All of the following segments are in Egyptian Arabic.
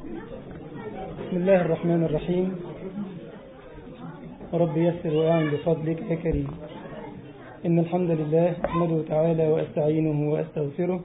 بسم الله الرحمن الرحيم رب يسر وأعن بفضلك يا كريم إن الحمد لله أحمده تعالى وأستعينه وأستغفره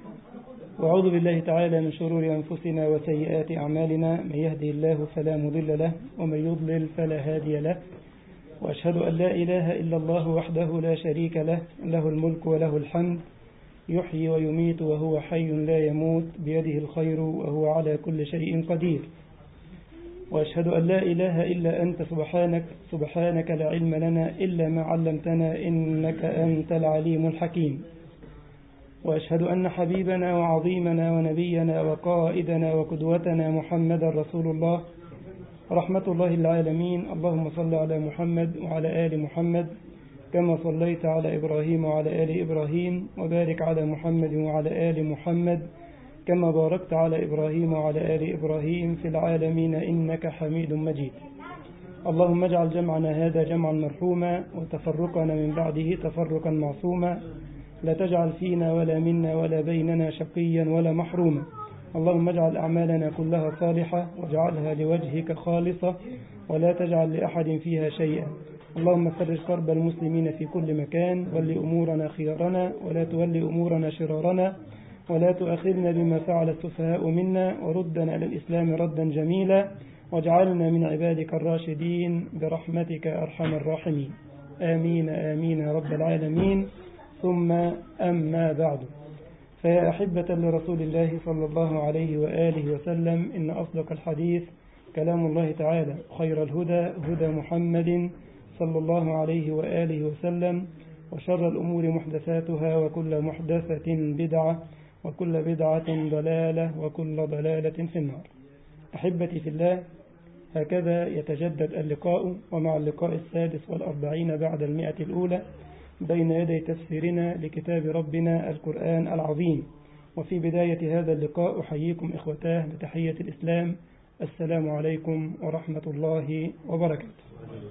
وأعوذ بالله تعالى من شرور أنفسنا وسيئات أعمالنا من يهدي الله فلا مضل له ومن يضلل فلا هادي له وأشهد أن لا إله إلا الله وحده لا شريك له له الملك وله الحمد يحيي ويميت وهو حي لا يموت بيده الخير وهو على كل شيء قدير وأشهد أن لا إله إلا أنت سبحانك سبحانك لا علم لنا إلا ما علمتنا إنك أنت العليم الحكيم وأشهد أن حبيبنا وعظيمنا ونبينا وقائدنا وقدوتنا محمدا رسول الله رحمة الله العالمين اللهم صل على محمد وعلى آل محمد كما صليت على إبراهيم وعلى آل إبراهيم وبارك على محمد وعلى آل محمد كما باركت على إبراهيم وعلى آل إبراهيم في العالمين إنك حميد مجيد اللهم اجعل جمعنا هذا جمعا مرحوما وتفرقنا من بعده تفرقا معصوما لا تجعل فينا ولا منا ولا بيننا شقيا ولا محروما اللهم اجعل أعمالنا كلها صالحة واجعلها لوجهك خالصة ولا تجعل لأحد فيها شيئا اللهم فرج كرب المسلمين في كل مكان ول أمورنا خيارنا ولا تول أمورنا شرارنا ولا تؤاخذنا بما فعل السفهاء منا وردنا إلى الإسلام ردا جميلا واجعلنا من عبادك الراشدين برحمتك أرحم الراحمين آمين آمين يا رب العالمين ثم أما بعد فيا أحبة لرسول الله صلى الله عليه وآله وسلم إن أصدق الحديث كلام الله تعالى خير الهدى هدى محمد صلى الله عليه وآله وسلم وشر الأمور محدثاتها وكل محدثة بدعة وكل بدعة ضلالة وكل ضلالة في النار أحبتي في الله هكذا يتجدد اللقاء ومع اللقاء السادس والأربعين بعد المئة الأولى بين يدي تفسيرنا لكتاب ربنا القرآن العظيم وفي بداية هذا اللقاء أحييكم إخوتاه بتحية الإسلام السلام عليكم ورحمة الله وبركاته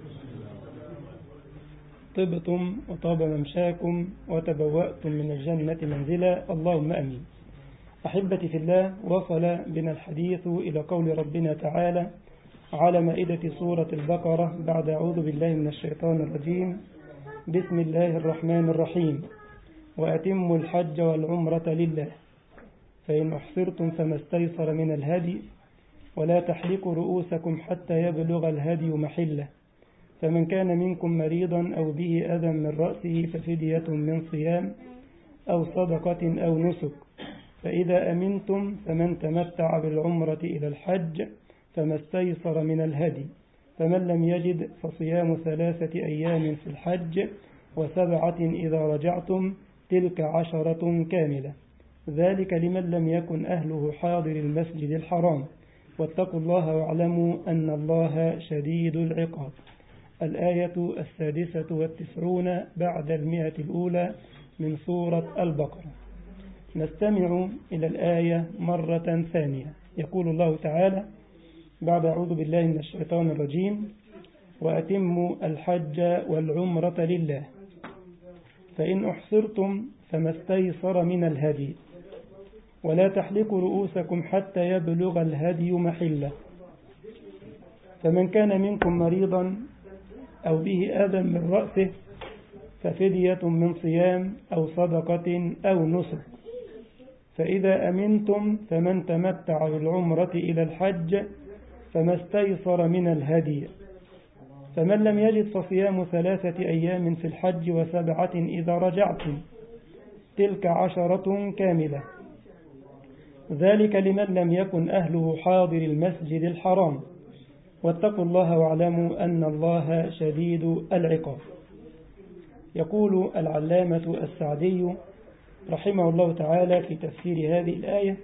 طبتم وطاب ممشاكم وتبوأتم من الجنة منزلا اللهم أمين أحبتي في الله وصل بنا الحديث إلى قول ربنا تعالى على مائدة سورة البقرة بعد أعوذ بالله من الشيطان الرجيم بسم الله الرحمن الرحيم وأتموا الحج والعمرة لله فإن أحصرتم فما استيسر من الهدي ولا تحلقوا رؤوسكم حتى يبلغ الهدي محله فمن كان منكم مريضا أو به أذى من رأسه ففدية من صيام أو صدقة أو نسك فإذا أمنتم فمن تمتع بالعمرة إلى الحج فما استيسر من الهدي فمن لم يجد فصيام ثلاثة أيام في الحج وسبعة إذا رجعتم تلك عشرة كاملة ذلك لمن لم يكن أهله حاضر المسجد الحرام واتقوا الله واعلموا أن الله شديد العقاب الآية السادسة والتسعون بعد المئة الأولى من سورة البقرة نستمع إلى الآية مرة ثانية يقول الله تعالى بعد أعوذ بالله من الشيطان الرجيم وأتموا الحج والعمرة لله فإن أحصرتم فما استيسر من الهدي ولا تحلقوا رؤوسكم حتى يبلغ الهدي محله فمن كان منكم مريضا أو به أذى من رأسه ففدية من صيام أو صدقة أو نسك فإذا أمنتم فمن تمتع بالعمرة إلى الحج فما استيسر من الهدي فمن لم يجد فصيام ثلاثة أيام في الحج وسبعة إذا رجعتم تلك عشرة كاملة ذلك لمن لم يكن أهله حاضر المسجد الحرام واتقوا الله واعلموا أن الله شديد العقاب يقول العلامة السعدي رحمه الله تعالى في تفسير هذه الآية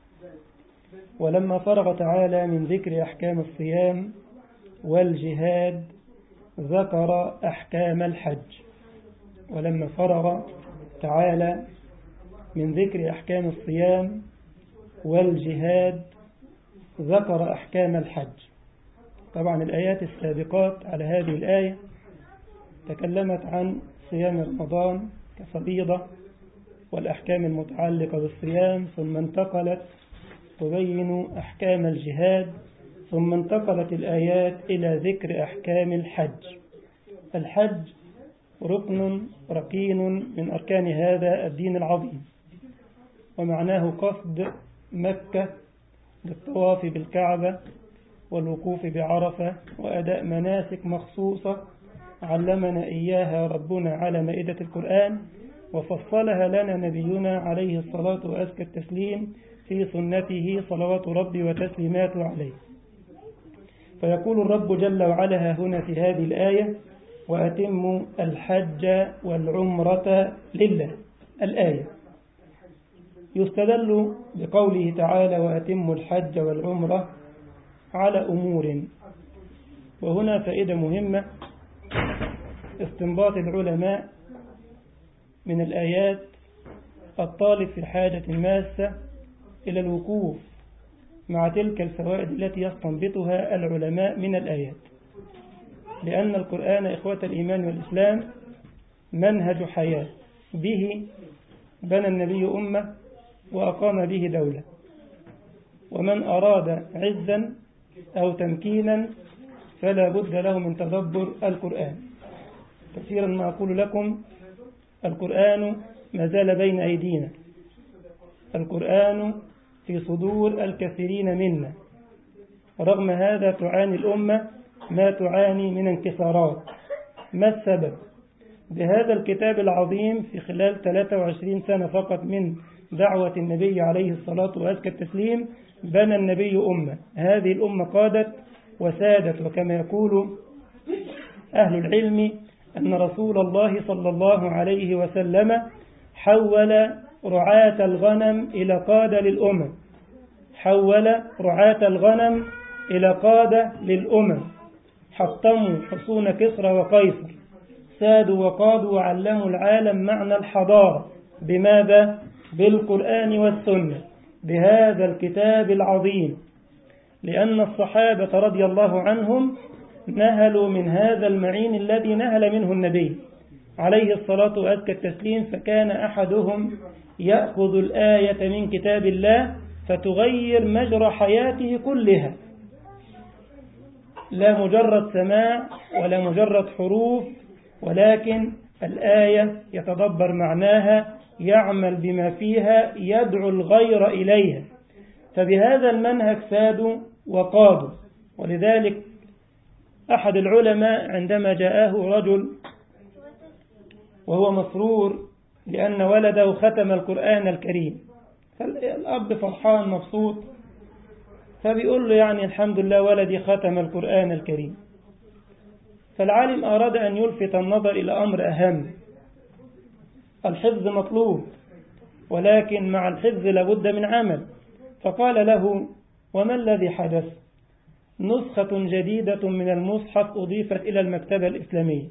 ولما فرغ تعالى من ذكر أحكام الصيام والجهاد ذكر أحكام الحج ولما فرغ تعالى من ذكر أحكام الصيام والجهاد ذكر أحكام الحج طبعا الآيات السابقات على هذه الآية تكلمت عن صيام رمضان كفريضة والأحكام المتعلقة بالصيام ثم انتقلت تبين أحكام الجهاد ثم انتقلت الآيات إلى ذكر أحكام الحج الحج ركن ركين من أركان هذا الدين العظيم ومعناه قصد مكة للطواف بالكعبة والوقوف بعرفة وأداء مناسك مخصوصة علمنا إياها ربنا على مائدة القرآن وفصلها لنا نبينا عليه الصلاة وأزكى التسليم في سنته صلوات ربي وتسليماته عليه فيقول الرب جل وعلا هنا في هذه الآية وأتموا الحج والعمرة لله الآية يستدل بقوله تعالى وأتموا الحج والعمرة على أمور وهنا فائدة مهمة استنباط العلماء من الآيات الطالب في حاجة ماسة إلى الوقوف مع تلك الفوائد التي يستنبطها العلماء من الآيات لأن القرآن إخوة الإيمان والإسلام منهج حياة به بنى النبي أمة وأقام به دولة ومن أراد عزا أو تمكينا فلا بد له من تدبر القرآن كثيرا ما أقول لكم القرآن ما زال بين أيدينا القرآن في صدور الكثيرين منا رغم هذا تعاني الأمة ما تعاني من انكسارات ما السبب بهذا الكتاب العظيم في خلال 23 سنة فقط من دعوة النبي عليه الصلاة وأزكى التسليم بنى النبي أمة هذه الأمة قادت وسادت وكما يقول أهل العلم أن رسول الله صلى الله عليه وسلم حول رعاة الغنم إلى قادة للأمم حول رعاة الغنم إلى قادة للأمم حطموا حصون كسرى وقيصر سادوا وقادوا وعلموا العالم معنى الحضارة بماذا؟ بالقرآن والسنة بهذا الكتاب العظيم لأن الصحابة رضي الله عنهم نهلوا من هذا المعين الذي نهل منه النبي عليه الصلاة وأزكى التسليم فكان أحدهم يأخذ الآية من كتاب الله فتغير مجرى حياته كلها لا مجرد سماع ولا مجرد حروف ولكن الآية يتدبر معناها يعمل بما فيها يدعو الغير إليها فبهذا المنهج سادوا وقادوا ولذلك أحد العلماء عندما جاءه رجل وهو مسرور لأن ولده ختم القرآن الكريم فالأب فرحان مبسوط فبيقول له يعني الحمد لله ولدي ختم القرآن الكريم فالعالم أراد أن يلفت النظر إلى أمر أهم الحفظ مطلوب ولكن مع الحفظ لابد من عمل فقال له وما الذي حدث نسخة جديدة من المصحف أضيفت إلى المكتبة الإسلامية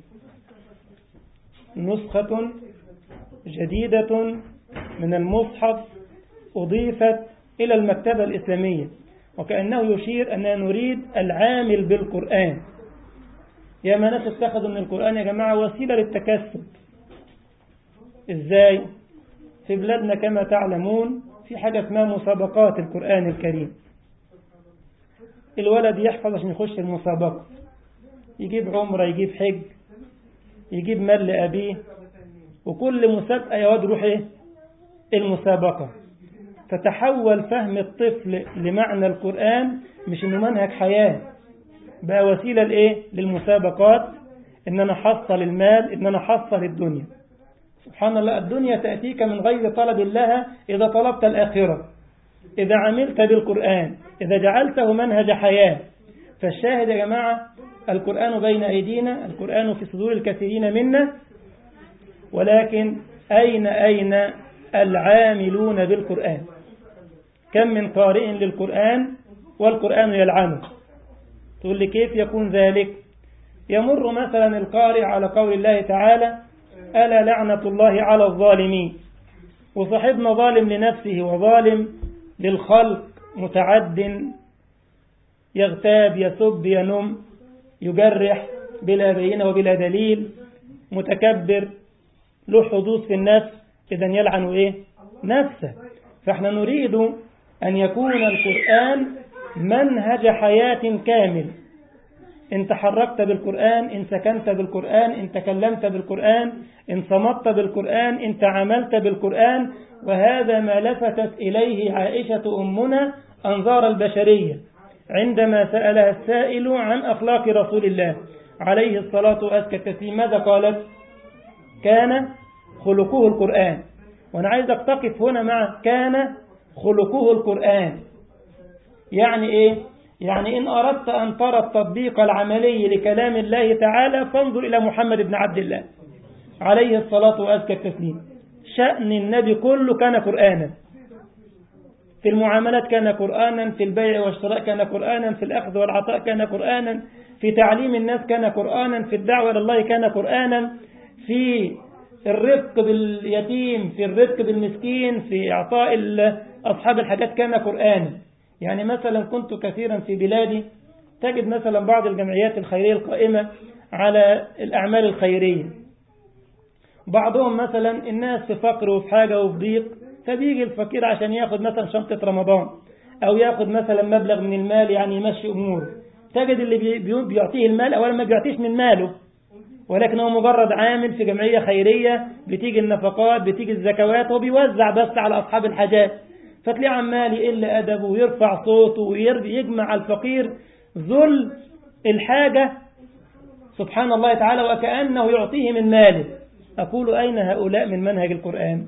نسخة جديدة من المصحف أضيفت إلى المكتبة الإسلامية وكأنه يشير أننا نريد العامل بالقرآن يا ما ناس اتخذوا من القرآن يا جماعة وسيلة للتكسب إزاي في بلادنا كما تعلمون في حاجة اسمها مسابقات القرآن الكريم الولد يحفظ عشان يخش المسابقة يجيب عمره يجيب حج يجيب مال لأبيه وكل مسابقة يا واد روح ايه المسابقة فتحول فهم الطفل لمعنى القرآن مش انه منهج حياة بقى وسيلة لايه للمسابقات ان انا حصل المال ان انا حصل الدنيا سبحان الله الدنيا تأتيك من غير طلب لها إذا طلبت الآخرة إذا عملت بالقرآن إذا جعلته منهج حياة فالشاهد يا جماعة القرآن بين أيدينا القرآن في صدور الكثيرين منا ولكن أين أين العاملون بالقرآن كم من قارئ للقرآن والقرآن يلعنه تقول لي كيف يكون ذلك يمر مثلا القارئ على قول الله تعالى ألا لعنة الله على الظالمين وصاحبنا ظالم لنفسه وظالم للخلق متعد يغتاب يسب ينم يجرح بلا بينة وبلا دليل متكبر له حظوظ في النفس إذا يلعن إيه نفسه فإحنا نريد أن يكون القرآن منهج حياة كامل إن تحركت بالقرآن إن سكنت بالقرآن إن تكلمت بالقرآن إن صمت بالقرآن إن تعاملت بالقرآن وهذا ما لفتت إليه عائشة أمنا أنظار البشرية عندما سألها السائل عن أخلاق رسول الله عليه الصلاة وأزكى التسليم ماذا قالت كان خلقه القرآن وأنا عايز أقتقف هنا مع كان خلقه القرآن يعني إيه يعني إن أردت أن ترى التطبيق العملي لكلام الله تعالى فانظر إلى محمد بن عبد الله عليه الصلاة وأزكى التسليم شأن النبي كله كان قرآنا في المعاملات كان قرآنا في البيع والشراء كان قرآنا في الأخذ والعطاء كان قرآنا في تعليم الناس كان قرآنا في الدعوة إلى الله كان قرآنا في الرفق باليتيم في الرفق بالمسكين في إعطاء أصحاب الحاجات كان قرآنا يعني مثلا كنت كثيرا في بلادي تجد مثلا بعض الجمعيات الخيرية القائمة على الأعمال الخيرية بعضهم مثلا الناس في فقر وفي حاجة وفي ضيق فبيجي الفقير عشان ياخد مثلا شنطة رمضان أو ياخد مثلا مبلغ من المال يعني يمشي أموره تجد اللي بيعطيه المال أولا ما بيعطيش من ماله ولكن هو مجرد عامل في جمعية خيرية بتيجي النفقات بتيجي الزكوات وبيوزع بس على أصحاب الحاجات فتلاقيه عمال يقل أدبه ويرفع صوته ويجمع الفقير ذل الحاجة سبحان الله تعالى وكأنه يعطيه من ماله أقول أين هؤلاء من منهج القرآن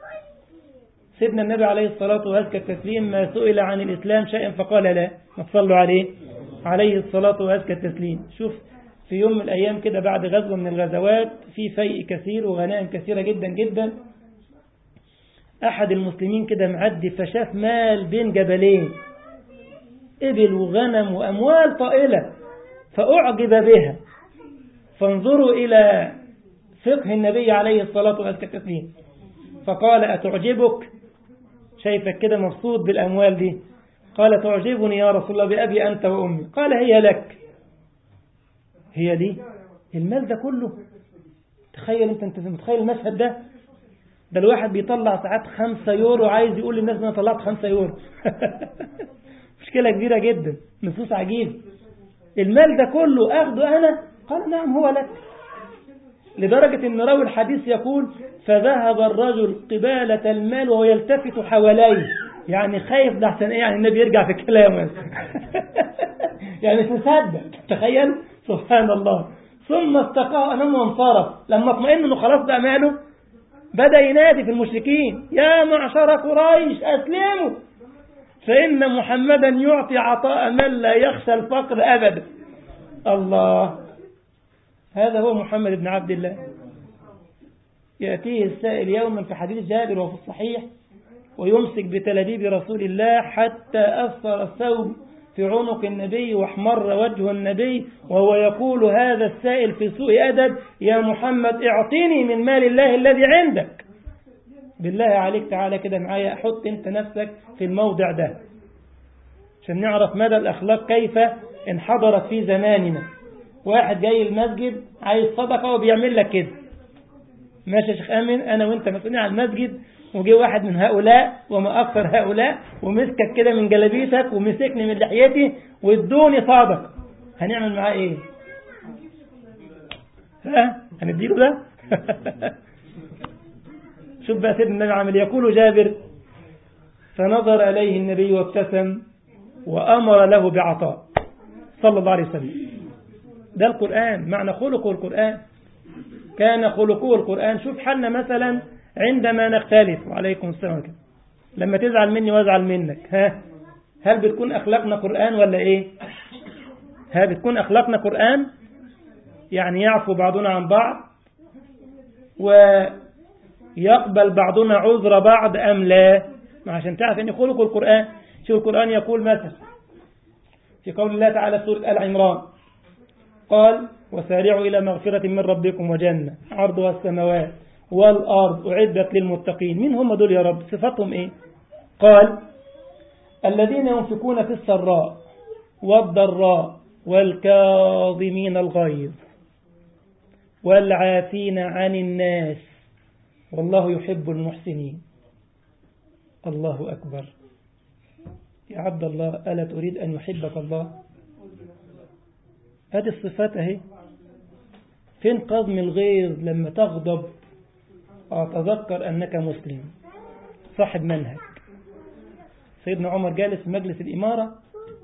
سيدنا النبي عليه الصلاة وأزكى التسليم ما سئل عن الإسلام شيئا فقال لا ما تصلوا عليه عليه الصلاة وأزكى التسليم شوف في يوم من الأيام كده بعد غزوة من الغزوات في فيء كثير وغنائم كثيرة جدا جدا أحد المسلمين كده معدي فشاف مال بين جبلين إبل وغنم وأموال طائلة فأعجب بها فانظروا إلى فقه النبي عليه الصلاة والسلام فقال أتعجبك شايفك كده مبسوط بالأموال دي قال تعجبني يا رسول الله بأبي أنت وأمي قال هي لك هي دي المال ده كله تخيل انت انت متخيل المشهد ده ده الواحد بيطلع ساعات خمسة يورو عايز يقول للناس انا طلعت خمسة يورو مشكلة كبيرة جدا نصوص عجيب المال ده كله اخده انا قال نعم هو لك لدرجة ان راوي الحديث يقول فذهب الرجل قبالة المال وهو يلتفت حواليه يعني خايف ده عشان ايه يعني النبي يرجع في كلامه يعني تصدق تخيل سبحان الله ثم استقى امامه وانصرف لما اطمئن انه خلاص بقى ماله بدأ ينادي في المشركين يا معشر قريش أسلموا فإن محمدا يعطي عطاء من لا يخشى الفقر أبدا الله هذا هو محمد بن عبد الله يأتيه السائل يوما في حديث جابر وفي الصحيح ويمسك بتلابيب رسول الله حتى أثر الثوب في عنق النبي واحمر وجه النبي وهو يقول هذا السائل في سوء أدب يا محمد اعطيني من مال الله الذي عندك بالله عليك تعالى كده معايا حط انت نفسك في الموضع ده عشان نعرف مدى الأخلاق كيف انحضرت في زماننا واحد جاي المسجد عايز صدقة وبيعمل لك كده ماشي يا شيخ أمين أنا وأنت مسؤولين على المسجد وجي واحد من هؤلاء وما أكثر هؤلاء ومسكك كده من جلابيتك ومسكني من لحيتي وادوني صادق هنعمل معاه ايه ها هنديله ده شوف بقى سيدنا النبي عامل يقول جابر فنظر إليه النبي وابتسم وأمر له بعطاء صلى الله عليه وسلم ده القرآن معنى خلقه القرآن كان خلقه القرآن شوف حالنا مثلا عندما نختلف وعليكم السلام عليكم لما تزعل مني وازعل منك ها هل بتكون أخلاقنا قرآن ولا إيه ها بتكون أخلاقنا قرآن يعني يعفو بعضنا عن بعض ويقبل بعضنا عذر بعض أم لا ما عشان تعرف أن خلق القرآن شو القرآن يقول مثلا في قول الله تعالى في سورة آل عمران قال وسارعوا إلى مغفرة من ربكم وجنة عرضها السماوات والأرض أعدت للمتقين مين هم دول يا رب صفتهم إيه قال الذين ينفقون في السراء والضراء والكاظمين الغيظ والعافين عن الناس والله يحب المحسنين الله أكبر يا عبد الله ألا تريد أن يحبك الله هذه الصفات اهي فين قضم الغيظ لما تغضب أتذكر أنك مسلم صاحب منهج سيدنا عمر جالس في مجلس الإمارة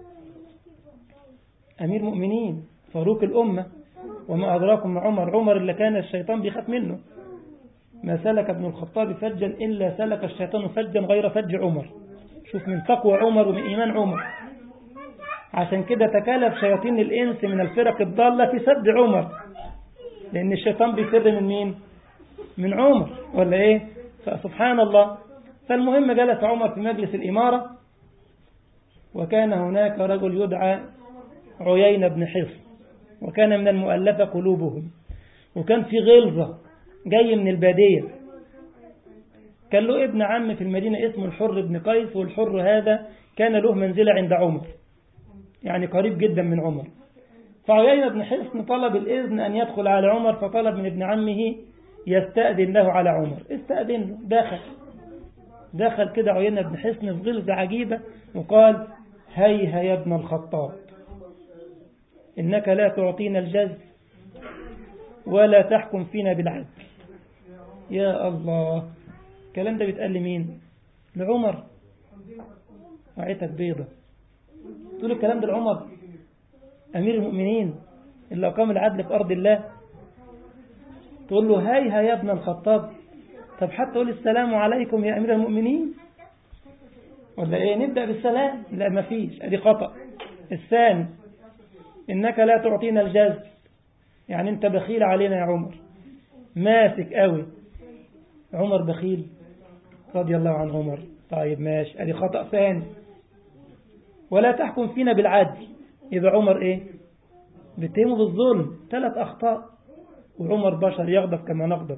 أمير مؤمنين فاروق الأمة وما أدراكم عمر عمر اللي كان الشيطان بيخاف منه ما سلك ابن الخطاب فجا إلا سلك الشيطان فجا غير فج عمر شوف من تقوى عمر ومن إيمان عمر عشان كده تكالب شياطين الإنس من الفرق الضالة في سد عمر لأن الشيطان بيفر من مين من عمر ولا إيه فسبحان الله فالمهم جلس عمر في مجلس الإمارة وكان هناك رجل يدعى عيين بن حصن وكان من المؤلفة قلوبهم وكان في غلظة جاي من البادية كان له ابن عم في المدينة اسمه الحر بن قيس والحر هذا كان له منزلة عند عمر يعني قريب جدا من عمر فعيين بن حصن طلب الإذن أن يدخل على عمر فطلب من ابن عمه يستأذن له على عمر استأذن له دخل دخل كده عيين بن حصن في غلظة عجيبة وقال هيها يا ابن الخطاب إنك لا تعطينا الجز ولا تحكم فينا بالعدل يا الله الكلام ده بيتقال لمين لعمر وعيتك بيضة تقول الكلام ده لعمر أمير المؤمنين اللي أقام العدل في أرض الله تقول له هاي يا ابن الخطاب طب حتى قول السلام عليكم يا أمير المؤمنين ولا إيه نبدأ بالسلام لا ما فيش أدي خطأ الثاني إنك لا تعطينا الجز يعني أنت بخيل علينا يا عمر ماسك قوي عمر بخيل رضي الله عن عمر طيب ماشي ادي خطأ ثاني ولا تحكم فينا بالعدل يبقى عمر ايه بتهمه بالظلم ثلاث اخطاء وعمر بشر يغضب كما نغضب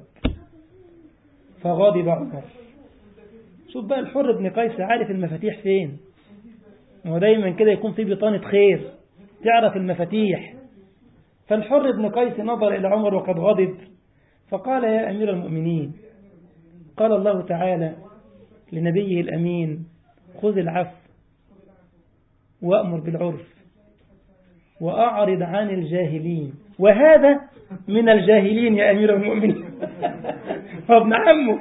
فغضب عمر شوف بقى الحر بن قيس عارف المفاتيح فين هو دايما كده يكون في بطانة خير تعرف المفاتيح فالحر بن قيس نظر إلى عمر وقد غضب فقال يا أمير المؤمنين قال الله تعالى لنبيه الأمين خذ العفو وأمر بالعرف وأعرض عن الجاهلين وهذا من الجاهلين يا أمير المؤمنين هو ابن عمه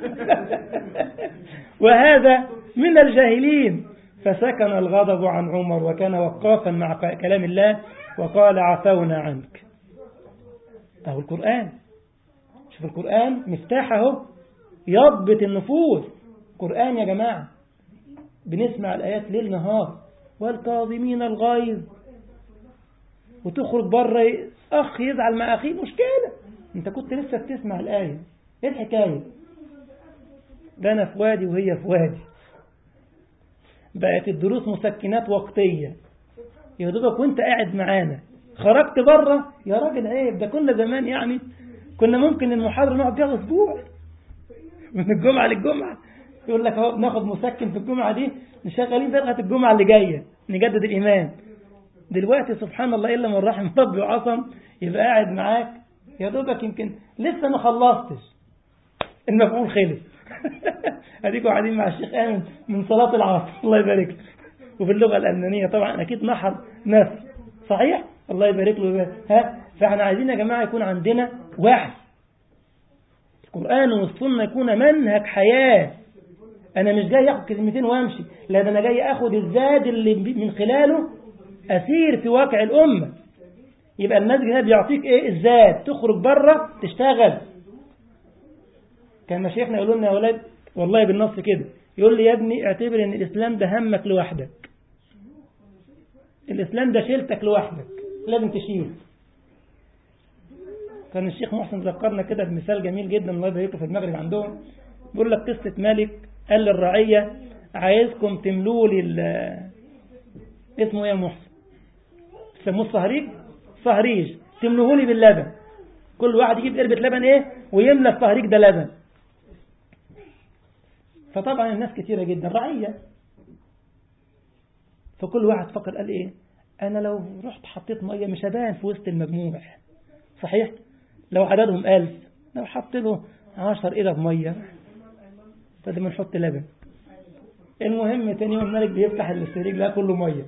وهذا من الجاهلين فسكن الغضب عن عمر وكان وقافا مع كلام الله وقال عفونا عنك أهو القرآن شوف القرآن مفتاحه يضبط النفوس قرآن يا جماعة بنسمع الآيات ليل نهار والكاظمين الغيظ وتخرج بره أخ يزعل مع أخيه مشكلة أنت كنت لسه بتسمع الآية إيه الحكاية ده أنا في وادي وهي في وادي بقت الدروس مسكنات وقتية يا دوبك وانت قاعد معانا خرجت بره يا راجل عيب ده كنا زمان يعني كنا ممكن المحاضرة نقعد فيها أسبوع من الجمعة للجمعة يقول لك اهو بناخد مسكن في الجمعة دي شغالين فيها لغاية الجمعة اللي جاية نجدد الإيمان دلوقتي سبحان الله إلا من رحم ربي وعصم يبقى قاعد معاك يا دوبك يمكن لسه ما خلصتش المفعول خلص اديكم قاعدين مع الشيخ آمن من صلاة العصر الله يبارك له وفي اللغة الألمانية طبعا أكيد محر نفس صحيح الله يبارك له ها فاحنا عايزين يا جماعة يكون عندنا وعي القرآن والسنة يكون منهج حياة أنا مش جاي أخد كلمتين وأمشي لا ده أنا جاي أخد الزاد اللي من خلاله أسير في واقع الأمة يبقى المسجد ده بيعطيك إيه الزاد تخرج بره تشتغل كان مشايخنا يقولوا لنا يا ولاد والله بالنص كده يقول لي يا ابني اعتبر ان الإسلام ده همك لوحدك الإسلام ده شيلتك لوحدك لازم تشيل كان الشيخ محسن ذكرنا كده بمثال جميل جدا الله يبارك في المغرب عندهم بيقول لك قصة ملك قال للرعية عايزكم تملوا لي اسمه ايه يا محسن تسموه الصهريج صهريج تملوه لي باللبن كل واحد يجيب قربة لبن ايه ويملى الصهريج ده لبن فطبعا الناس كثيرة جدا رعية فكل واحد فكر قال ايه انا لو رحت حطيت مية مش هبان في وسط المجموع صحيح لو عددهم ألف لو حط له عشر إلى مية فده بنحط لبن المهم تاني يوم الملك بيفتح السرير لا كله ميه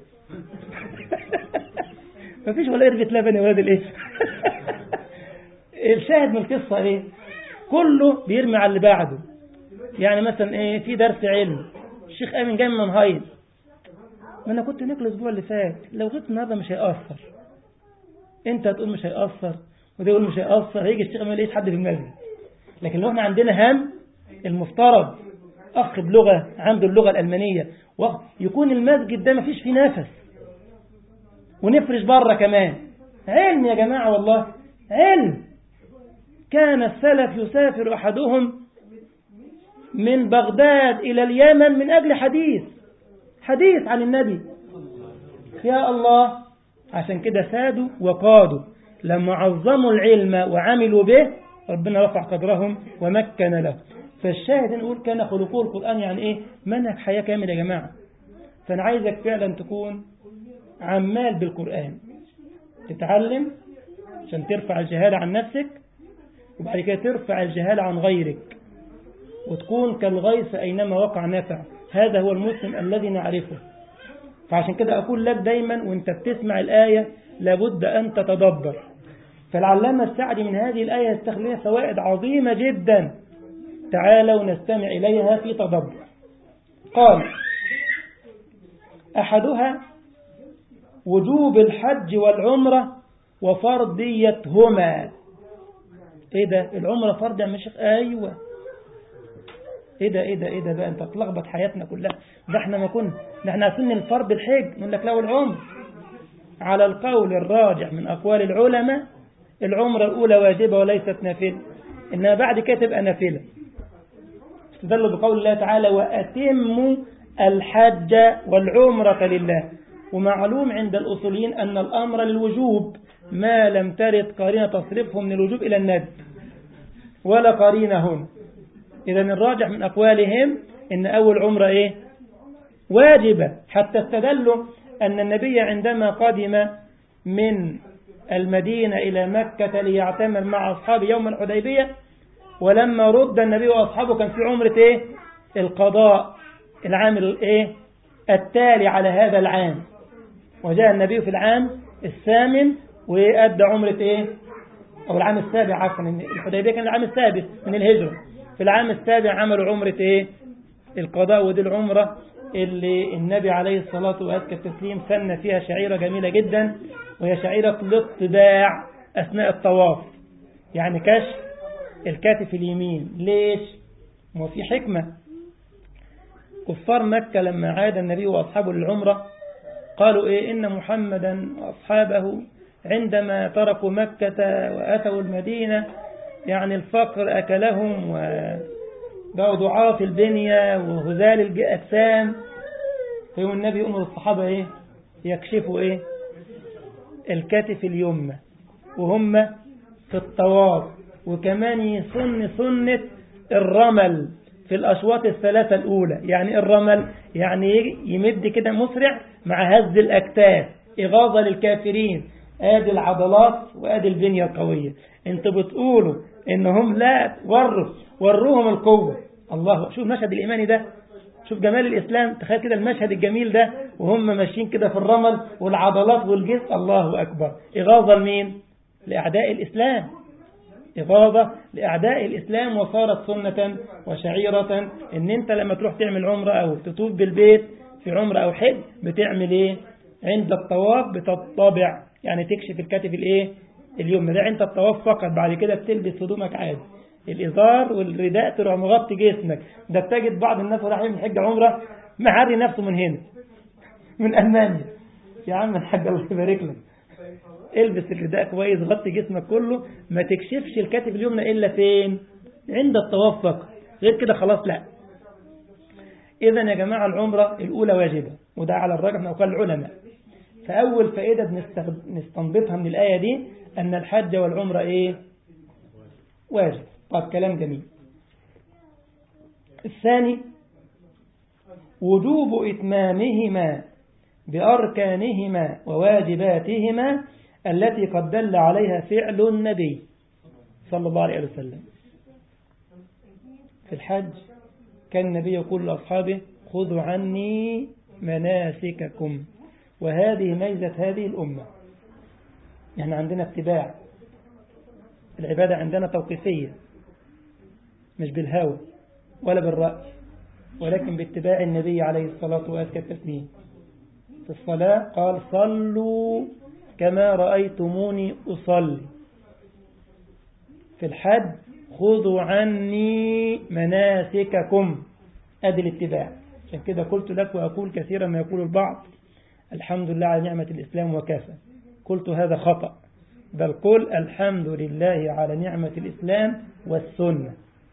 مفيش ولا قربة لبن يا ولاد الايه الشاهد من القصة ايه كله بيرمي على اللي بعده يعني مثلا ايه في درس علم الشيخ امين جاي من هايد ما انا كنت ناكل الاسبوع اللي فات لو غبت النهارده مش هيأثر انت هتقول مش هيأثر وده يقول مش هيأثر هيجي الشيخ امين يلاقيش حد في المسجد لكن لو احنا عندنا هم المفترض اخ بلغه عنده اللغه الالمانيه يكون المسجد ده مفيش فيه نفس ونفرش بره كمان علم يا جماعه والله علم كان السلف يسافر احدهم من بغداد الى اليمن من اجل حديث حديث عن النبي يا الله عشان كده سادوا وقادوا لما عظموا العلم وعملوا به ربنا رفع قدرهم ومكن له فالشاهد نقول كان خلقه القرآن يعني ايه منهج حياة كامل يا جماعة فأنا عايزك فعلا تكون عمال بالقرآن تتعلم عشان ترفع الجهالة عن نفسك وبعد كده ترفع الجهالة عن غيرك وتكون كالغيث أينما وقع نفع هذا هو المسلم الذي نعرفه فعشان كده أقول لك دايما وانت بتسمع الآية لابد أن تتدبر فالعلامة السعدي من هذه الآية يستخدمها فوائد عظيمة جدا تعالوا نستمع إليها في تدبر قال أحدها وجوب الحج والعمرة وفرضيتهما ايه ده العمرة فرض يا مشيخ ايوه ايه ده ايه ده ايه ده بقى انت تلخبط حياتنا كلها ده احنا ما كنا ده احنا عارفين الفرض الحج نقول لك لا العمر على القول الراجح من اقوال العلماء العمرة الاولى واجبة وليست نافلة انها بعد كده تبقى نافلة استدلوا بقول الله تعالى واتموا الحج والعمرة لله ومعلوم عند الأصوليين أن الأمر للوجوب ما لم ترد قرينة تصرفه من الوجوب إلى الندب ولا قرينة هنا إذا الراجح من أقوالهم إن أول عمرة إيه واجبة حتى استدلوا أن النبي عندما قدم من المدينة إلى مكة ليعتمر مع أصحابه يوم الحديبية ولما رد النبي وأصحابه كان في عمرة إيه القضاء العام الإيه التالي على هذا العام وجاء النبي في العام الثامن وأدى عمرة إيه أو العام السابع عفوا الحديبية كان العام السادس من الهجرة في العام السابع عملوا عمرة إيه القضاء ودي العمرة اللي النبي عليه الصلاة وأزكى التسليم سن فيها شعيرة جميلة جدا وهي شعيرة الاطباع أثناء الطواف يعني كشف الكتف اليمين ليش ما في حكمة كفار مكة لما عاد النبي وأصحابه للعمرة قالوا إيه إن محمدا وأصحابه عندما تركوا مكة وأتوا المدينة يعني الفقر أكلهم وبقوا ضعاف البنية وهزال الأجسام فيوم النبي أمر الصحابة إيه يكشفوا إيه الكتف اليمنى وهم في الطواف وكمان يسن سنة الرمل في الأشواط الثلاثة الأولى يعني الرمل يعني يمد كده مسرع مع هز الأكتاف إغاظة للكافرين آدي العضلات وآدي البنية القوية انتوا بتقولوا إنهم لا وروا وروهم القوة الله شوف المشهد الإيماني ده شوف جمال الإسلام تخيل كده المشهد الجميل ده وهم ماشيين كده في الرمل والعضلات والجسم الله أكبر إغاظة لمين لأعداء الإسلام إغاظة لأعداء الإسلام وصارت سنة وشعيرة إن أنت لما تروح تعمل عمرة أو تطوف بالبيت في عمرة أو حج بتعمل إيه عند الطواف بتطبع يعني تكشف الكتف الإيه اليوم ده عند الطواف فقط بعد كده بتلبس هدومك عادي الإزار والرداء تروح مغطي جسمك ده بتجد بعض الناس راح يعمل حج عمرة معري نفسه من هنا من ألمانيا يا عم الحاج الله يبارك لك البس الرداء كويس غطي جسمك كله ما تكشفش الكتف اليمنى إلا فين عند الطواف فقط غير كده خلاص لا إذا يا جماعة العمرة الأولى واجبة وده على الراجح من أقوال العلماء فأول فائدة بنستنبطها من الآية دي أن الحج والعمرة إيه واجب طب كلام جميل الثاني وجوب إتمامهما بأركانهما وواجباتهما التي قد دل عليها فعل النبي صلى الله عليه وسلم في الحج كان النبي يقول لأصحابه خذوا عني مناسككم وهذه ميزة هذه الأمة يعني عندنا اتباع العبادة عندنا توقيفية مش بالهوى ولا بالرأي ولكن باتباع النبي عليه الصلاة وأزكى التسليم في الصلاة قال صلوا كما رأيتموني أصلي في الحج خذوا عني مناسككم أدي الاتباع عشان كده قلت لك وأقول كثيرا ما يقول البعض الحمد لله على نعمة الإسلام وكافى قلت هذا خطأ بل قل الحمد لله على نعمة الإسلام والسنة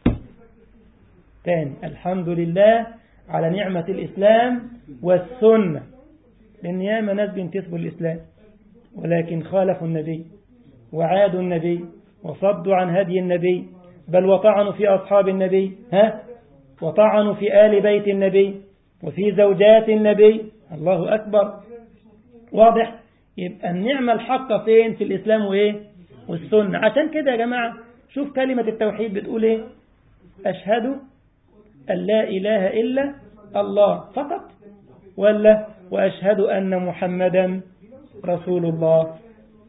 ثاني الحمد لله على نعمة الإسلام والسنة لأن ياما ناس بينتسبوا الإسلام ولكن خالفوا النبي وعادوا النبي وصدوا عن هدي النبي بل وطعنوا في أصحاب النبي ها وطعنوا في آل بيت النبي وفي زوجات النبي الله أكبر واضح يبقى النعمة الحقة فين في الإسلام وإيه والسنة عشان كده يا جماعة شوف كلمة التوحيد بتقول إيه أشهد أن لا إله إلا الله فقط ولا وأشهد أن محمدا رسول الله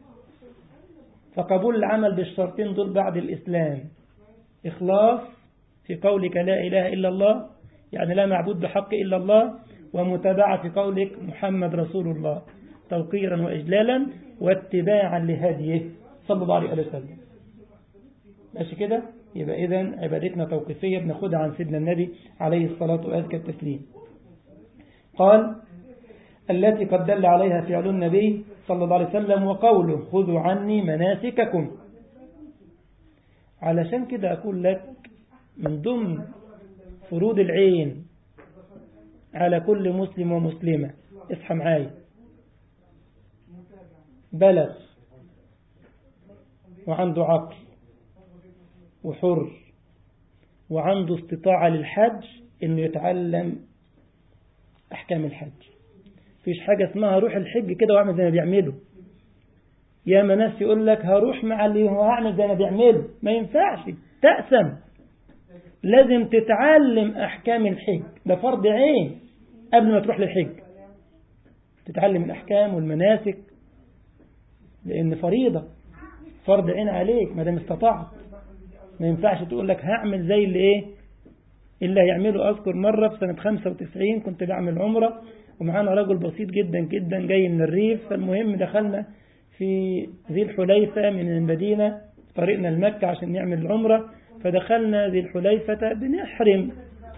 فقبول العمل بالشرطين دول بعد الإسلام إخلاص في قولك لا إله إلا الله يعني لا معبود بحق إلا الله ومتابعة في قولك محمد رسول الله توقيرا وإجلالا واتباعا لهديه صلى الله عليه وسلم ماشي كده يبقى إذن عبادتنا توقيفية بناخدها عن سيدنا النبي عليه الصلاة وأزكى التسليم قال التي قد دل عليها فعل النبي صلى الله عليه وسلم وقوله خذوا عني مناسككم علشان كده أقول لك من ضمن فروض العين على كل مسلم ومسلمة اصحى معايا بلغ وعنده عقل وحر وعنده استطاعة للحج انه يتعلم احكام الحج فيش حاجة اسمها روح الحج كده واعمل زي ما بيعمله يا ناس يقول لك هروح مع اللي هو هعمل زي ما بيعمله ما ينفعش تأسم لازم تتعلم أحكام الحج ده فرض عين قبل ما تروح للحج تتعلم الأحكام والمناسك لأن فريضة فرض عين عليك ما دام استطعت ما ينفعش تقول لك هعمل زي اللي ايه اللي هيعمله أذكر مرة في سنة 95 كنت بعمل عمرة ومعانا رجل بسيط جدا جدا جاي من الريف فالمهم دخلنا في ذي الحليفة من المدينة طريقنا لمكة عشان نعمل العمرة فدخلنا ذي الحليفة بنحرم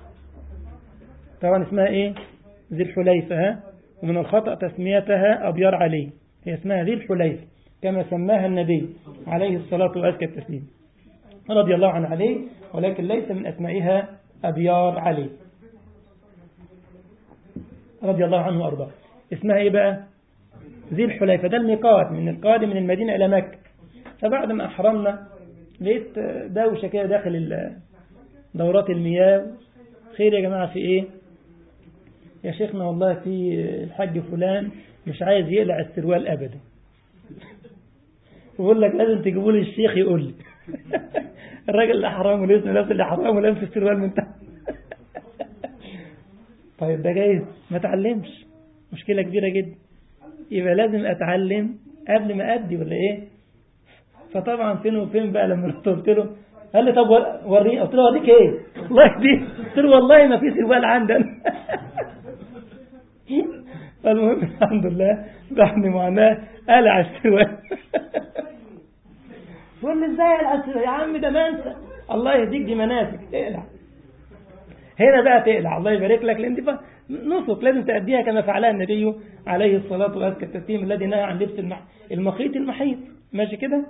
طبعا اسمها ايه ذي الحليفة ها ومن الخطأ تسميتها أبيار علي هي اسمها ذي الحليفة كما سماها النبي عليه الصلاة وأزكى التسليم رضي الله عن علي ولكن ليس من أسمائها أبيار علي رضي الله عنه وأرضاه اسمها إيه بقى ذي الحليفة ده الميقات من القادم من المدينة إلى مكة فبعد ما أحرمنا لقيت دوشة كده داخل دورات المياه خير يا جماعة في إيه يا شيخنا والله في الحاج فلان مش عايز يقلع السروال أبدا بقول لك لازم تجيبوا لي الشيخ يقول لي الراجل اللي حرام ولبس نفس اللي حرام ولبس السروال من تحت طيب ده جايز ما اتعلمش مشكلة كبيرة جدا يبقى لازم اتعلم قبل ما ادي ولا ايه فطبعا فين وفين بقى لما رحت قلت له قال لي طب وريني قلت له اوريك ايه والله دي قلت له والله ما في سروال عندنا فالمهم الحمد لله بعد معاناة قلع السروال يقول لي ازاي قلع السروال يا عم ده منسى الله يهديك دي مناسك اقلع هنا بقى تقلع الله يبارك لك لان دي نسك لازم تأديها كما فعلها النبي عليه الصلاة والسلام التسليم الذي نهى عن لبس المخيط المحيط ماشي كده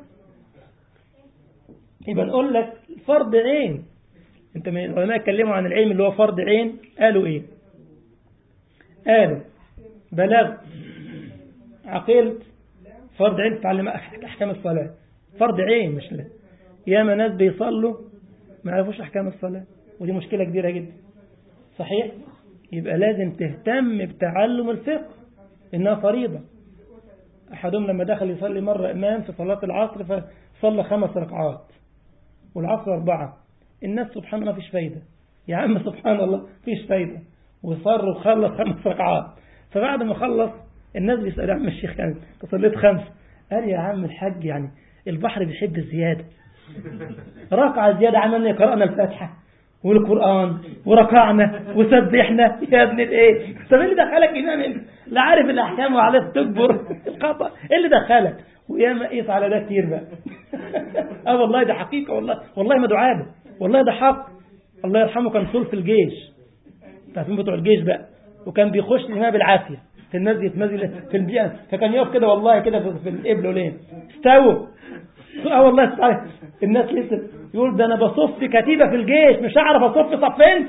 يبقى نقول لك فرض عين انت من العلماء اتكلموا عن العلم اللي هو فرض عين قالوا ايه قالوا بلغ عقلت فرض عين تتعلم احكام الصلاة فرض عين مش لا ياما ناس بيصلوا ما يعرفوش احكام الصلاة ودي مشكلة كبيرة جدا صحيح يبقى لازم تهتم بتعلم الفقه إنها فريضة أحدهم لما دخل يصلي مرة إمام في صلاة العصر فصلى خمس ركعات والعصر أربعة الناس سبحان الله فيش فايدة يا عم سبحان الله فيش فايدة وصر وخلص خمس ركعات فبعد ما خلص الناس بيسألوا يا عم الشيخ كان تصليت خمس قال يا عم الحاج يعني البحر بيحب الزيادة ركعة زيادة عملنا قرأنا الفاتحة والقرآن وركعنا وسبحنا يا ابن الايه طب ايه اللي دخلك امام انت لا عارف الاحكام وعلى تكبر الخطا ايه اللي دخلك ويا ما قيس على ده كتير بقى اه والله ده حقيقه والله والله ما دعابه والله ده حق الله يرحمه كان صول في الجيش تعرفين بتوع الجيش بقى وكان بيخش الامام بالعافيه في الناس يتمزل في البيئة فكان يقف كده والله كده في القبل ولين استووا اه والله استوى. الناس لسه يقول ده انا بصف كتيبة في الجيش مش هعرف اصف صفين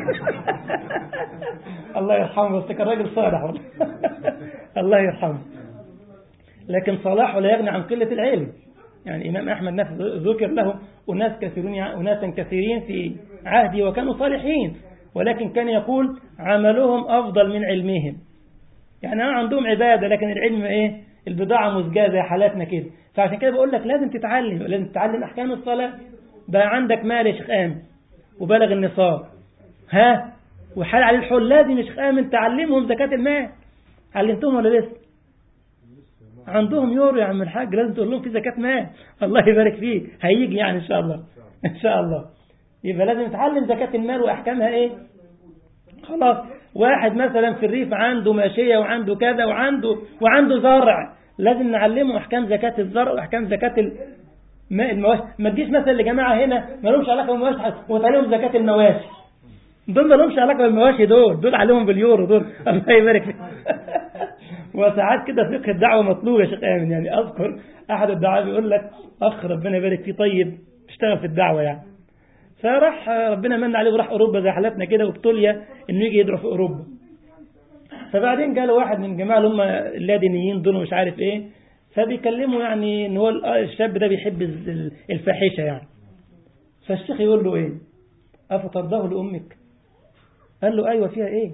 الله يرحمه بس كان راجل صالح والله الله يرحمه لكن صلاحه لا يغني عن قلة العلم يعني إمام أحمد نفسه ذكر له أناس كثيرون أناسا كثيرين في عهده وكانوا صالحين ولكن كان يقول عملهم أفضل من علمهم يعني أنا عندهم عبادة لكن العلم إيه البضاعة مزجاة زي حالاتنا كده فعشان كده بقول لك لازم تتعلم لازم تتعلم أحكام الصلاة بقى عندك مال يا شيخ آمن وبلغ النصاب ها وحال عليه الحول لازم يا شيخ آمن تعلمهم زكاة المال علمتهم ولا لسه عندهم يورو يا عم الحاج لازم تقول لهم في زكاة مال الله يبارك فيه هيجي يعني إن شاء الله إن شاء الله يبقى لازم نتعلم زكاة المال وأحكامها إيه خلاص واحد مثلا في الريف عنده ماشية وعنده كذا وعنده وعنده زرع لازم نعلمه أحكام زكاة الزرع وأحكام زكاة المواشي ما تجيش مثلا لجماعة هنا ما لهمش علاقة بالمواشي وتعلمهم زكاة المواشي دول ما لهمش علاقة بالمواشي دول دول عليهم باليورو دول الله يبارك فيك وساعات كده فقه الدعوة مطلوب يا شيخ آمن يعني أذكر أحد الدعاء بيقول لك أخ ربنا يبارك فيه طيب اشتغل في الدعوة يعني فراح ربنا من عليه وراح أوروبا زي حالاتنا كده وابتلي إنه يجي يدعو في أوروبا فبعدين جاله واحد من الجماعة اللي هم اللادينيين دول مش عارف إيه فبيكلموا يعني إن هو الشاب ده بيحب الفاحشة يعني فالشيخ يقول له إيه أفترضاه لأمك قال له أيوة فيها إيه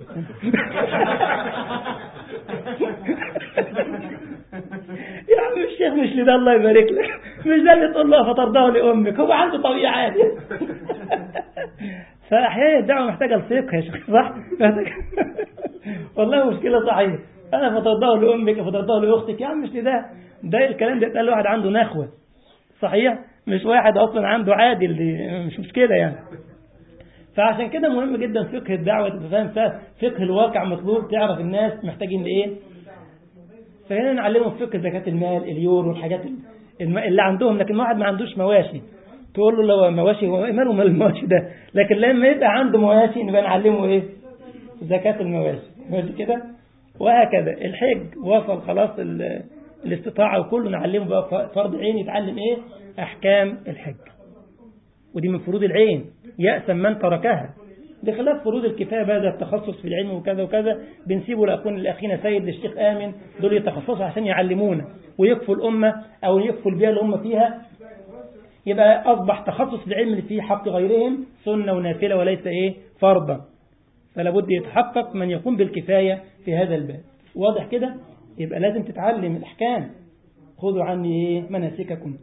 يا عم الشيخ مش لده الله يبارك لك مش ده اللي تقول له فترضاه لأمك هو عنده طبيعة عادي فأحيانا الدعوة محتاجة الفقه يا شيخ صح والله مشكلة صحيح أنا فترضاه لأمك فترضاه لأختك يا عم مش لده ده الكلام ده اتقال واحد عنده نخوة صحيح مش واحد أصلا عنده عادل دي مش مشكلة يعني فعشان كده مهم جدا فقه الدعوة تبقى فاهم فقه الواقع مطلوب تعرف الناس محتاجين لإيه فهنا نعلمهم فقه زكاة المال اليورو الحاجات اللي عندهم لكن واحد ما عندوش مواشي تقول له لو مواشي هو ماله مال المواشي ده لكن لما يبقى عنده مواشي نبقى نعلمه ايه زكاة المواشي ماشي كده وهكذا الحج وصل خلاص الاستطاعة وكله نعلمه بقى فرض عين يتعلم ايه احكام الحج ودي من فروض العين يأسم من تركها بخلاف فروض الكفاية بقى ده التخصص في العلم وكذا وكذا بنسيبه لأخونا الأخينا سيد للشيخ آمن دول يتخصصوا عشان يعلمونا ويكفوا الأمة أو يكفوا البيئة اللي هم فيها يبقى أصبح تخصص العلم اللي فيه حق غيرهم سنة ونافلة وليس إيه فرضا فلا بد يتحقق من يقوم بالكفاية في هذا الباب واضح كده يبقى لازم تتعلم الأحكام خذوا عني إيه مناسككم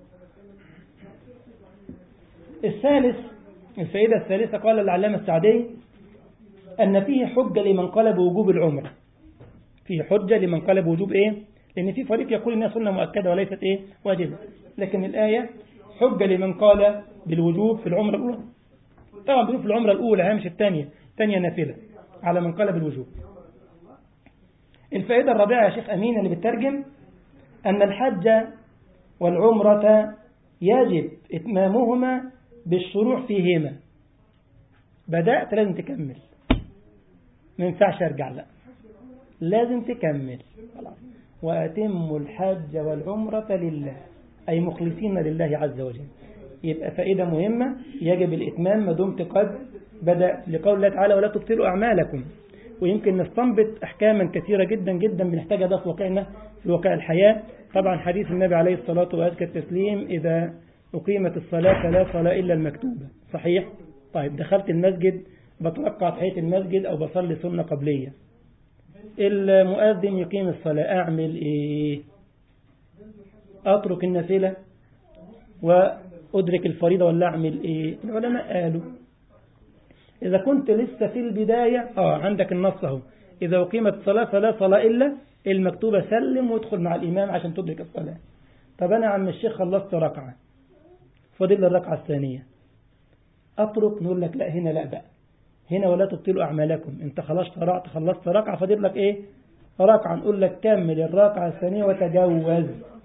الثالث الفائدة الثالثة قال العلامة السعدي أن فيه حجة لمن قال بوجوب العمرة فيه حجة لمن قال بوجوب إيه لأن في فريق يقول إنها سنة مؤكدة وليست إيه واجبة لكن الآية حجة لمن قال بالوجوب في العمرة الأولى طبعا بيقول في العمرة الأولى مش الثانية الثانية نافلة على من قال بالوجوب الفائدة الرابعة يا شيخ أمين اللي بترجم أن الحج والعمرة يجب إتمامهما بالشروع فيهما بدأت لازم تكمل ما ينفعش أرجع لا لازم تكمل خلاص وأتموا الحج والعمرة لله أي مخلصين لله عز وجل يبقى فائدة مهمة يجب الإتمام ما دمت قد بدأ لقول الله تعالى ولا تبطلوا أعمالكم ويمكن نستنبط أحكاما كثيرة جدا جدا بنحتاجها ده في واقعنا في واقع الحياة طبعا حديث النبي عليه الصلاة وأزكى التسليم إذا أقيمت الصلاة فلا صلاة إلا المكتوبة صحيح؟ طيب دخلت المسجد بترقع تحية المسجد أو بصلي سنة قبلية المؤذن يقيم الصلاة أعمل إيه أترك النافلة وأدرك الفريضة ولا أعمل إيه العلماء قالوا إذا كنت لسه في البداية آه عندك النص اهو إذا أقيمت الصلاة فلا صلاة إلا المكتوبة سلم وادخل مع الإمام عشان تدرك الصلاة طب أنا عم الشيخ خلصت ركعة فاضل الركعة الثانية أترك نقول لك لا هنا لا بقى هنا ولا تبطلوا أعمالكم أنت خلاص شرعت خلصت ركعة فاضل لك إيه ركعة نقول لك كمل الركعة الثانية وتجوز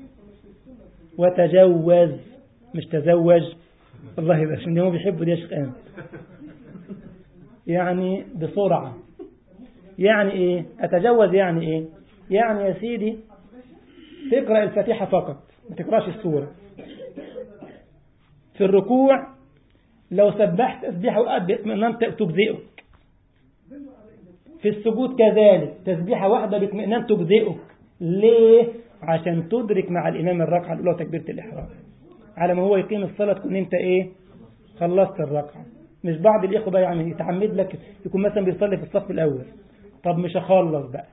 وتجوز مش تزوج والله يبقى عشان هم بيحبوا دي يا شيخ آمن يعني بسرعة يعني ايه اتجوز يعني ايه يعني يا سيدي تقرأ الفاتحة فقط ما تقرأش السورة في الركوع لو سبحت تسبيحة وقد باطمئنان تجزئك في السجود كذلك تسبيحة واحدة باطمئنان تجزئك ليه عشان تدرك مع الإمام الركعة الأولى وتكبيرة الإحرام على ما هو يقيم الصلاة تكون أنت إيه خلصت الركعة مش بعض الإخوة بقى يعني يتعمد لك يكون مثلا بيصلي في الصف الأول طب مش هخلص بقى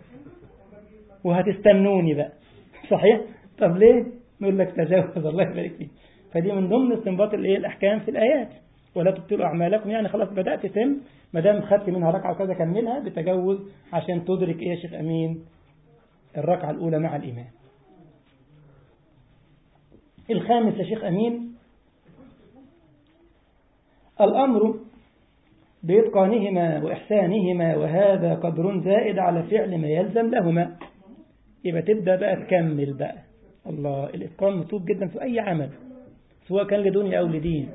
وهتستنوني بقى صحيح طب ليه نقول لك تجاوز الله يبارك فيك فدي من ضمن استنباط الايه الاحكام في الايات ولا تبطلوا اعمالكم يعني خلاص بدات تتم ما دام خدت منها ركعه وكذا كملها بتجوز عشان تدرك ايه يا شيخ امين الركعه الاولى مع الامام الخامس يا شيخ امين الامر بإتقانهما وإحسانهما وهذا قدر زائد على فعل ما يلزم لهما يبقى تبدأ بقى تكمل بقى الله الإتقان مطلوب جدا في أي عمل سواء كان لدنيا أو لدين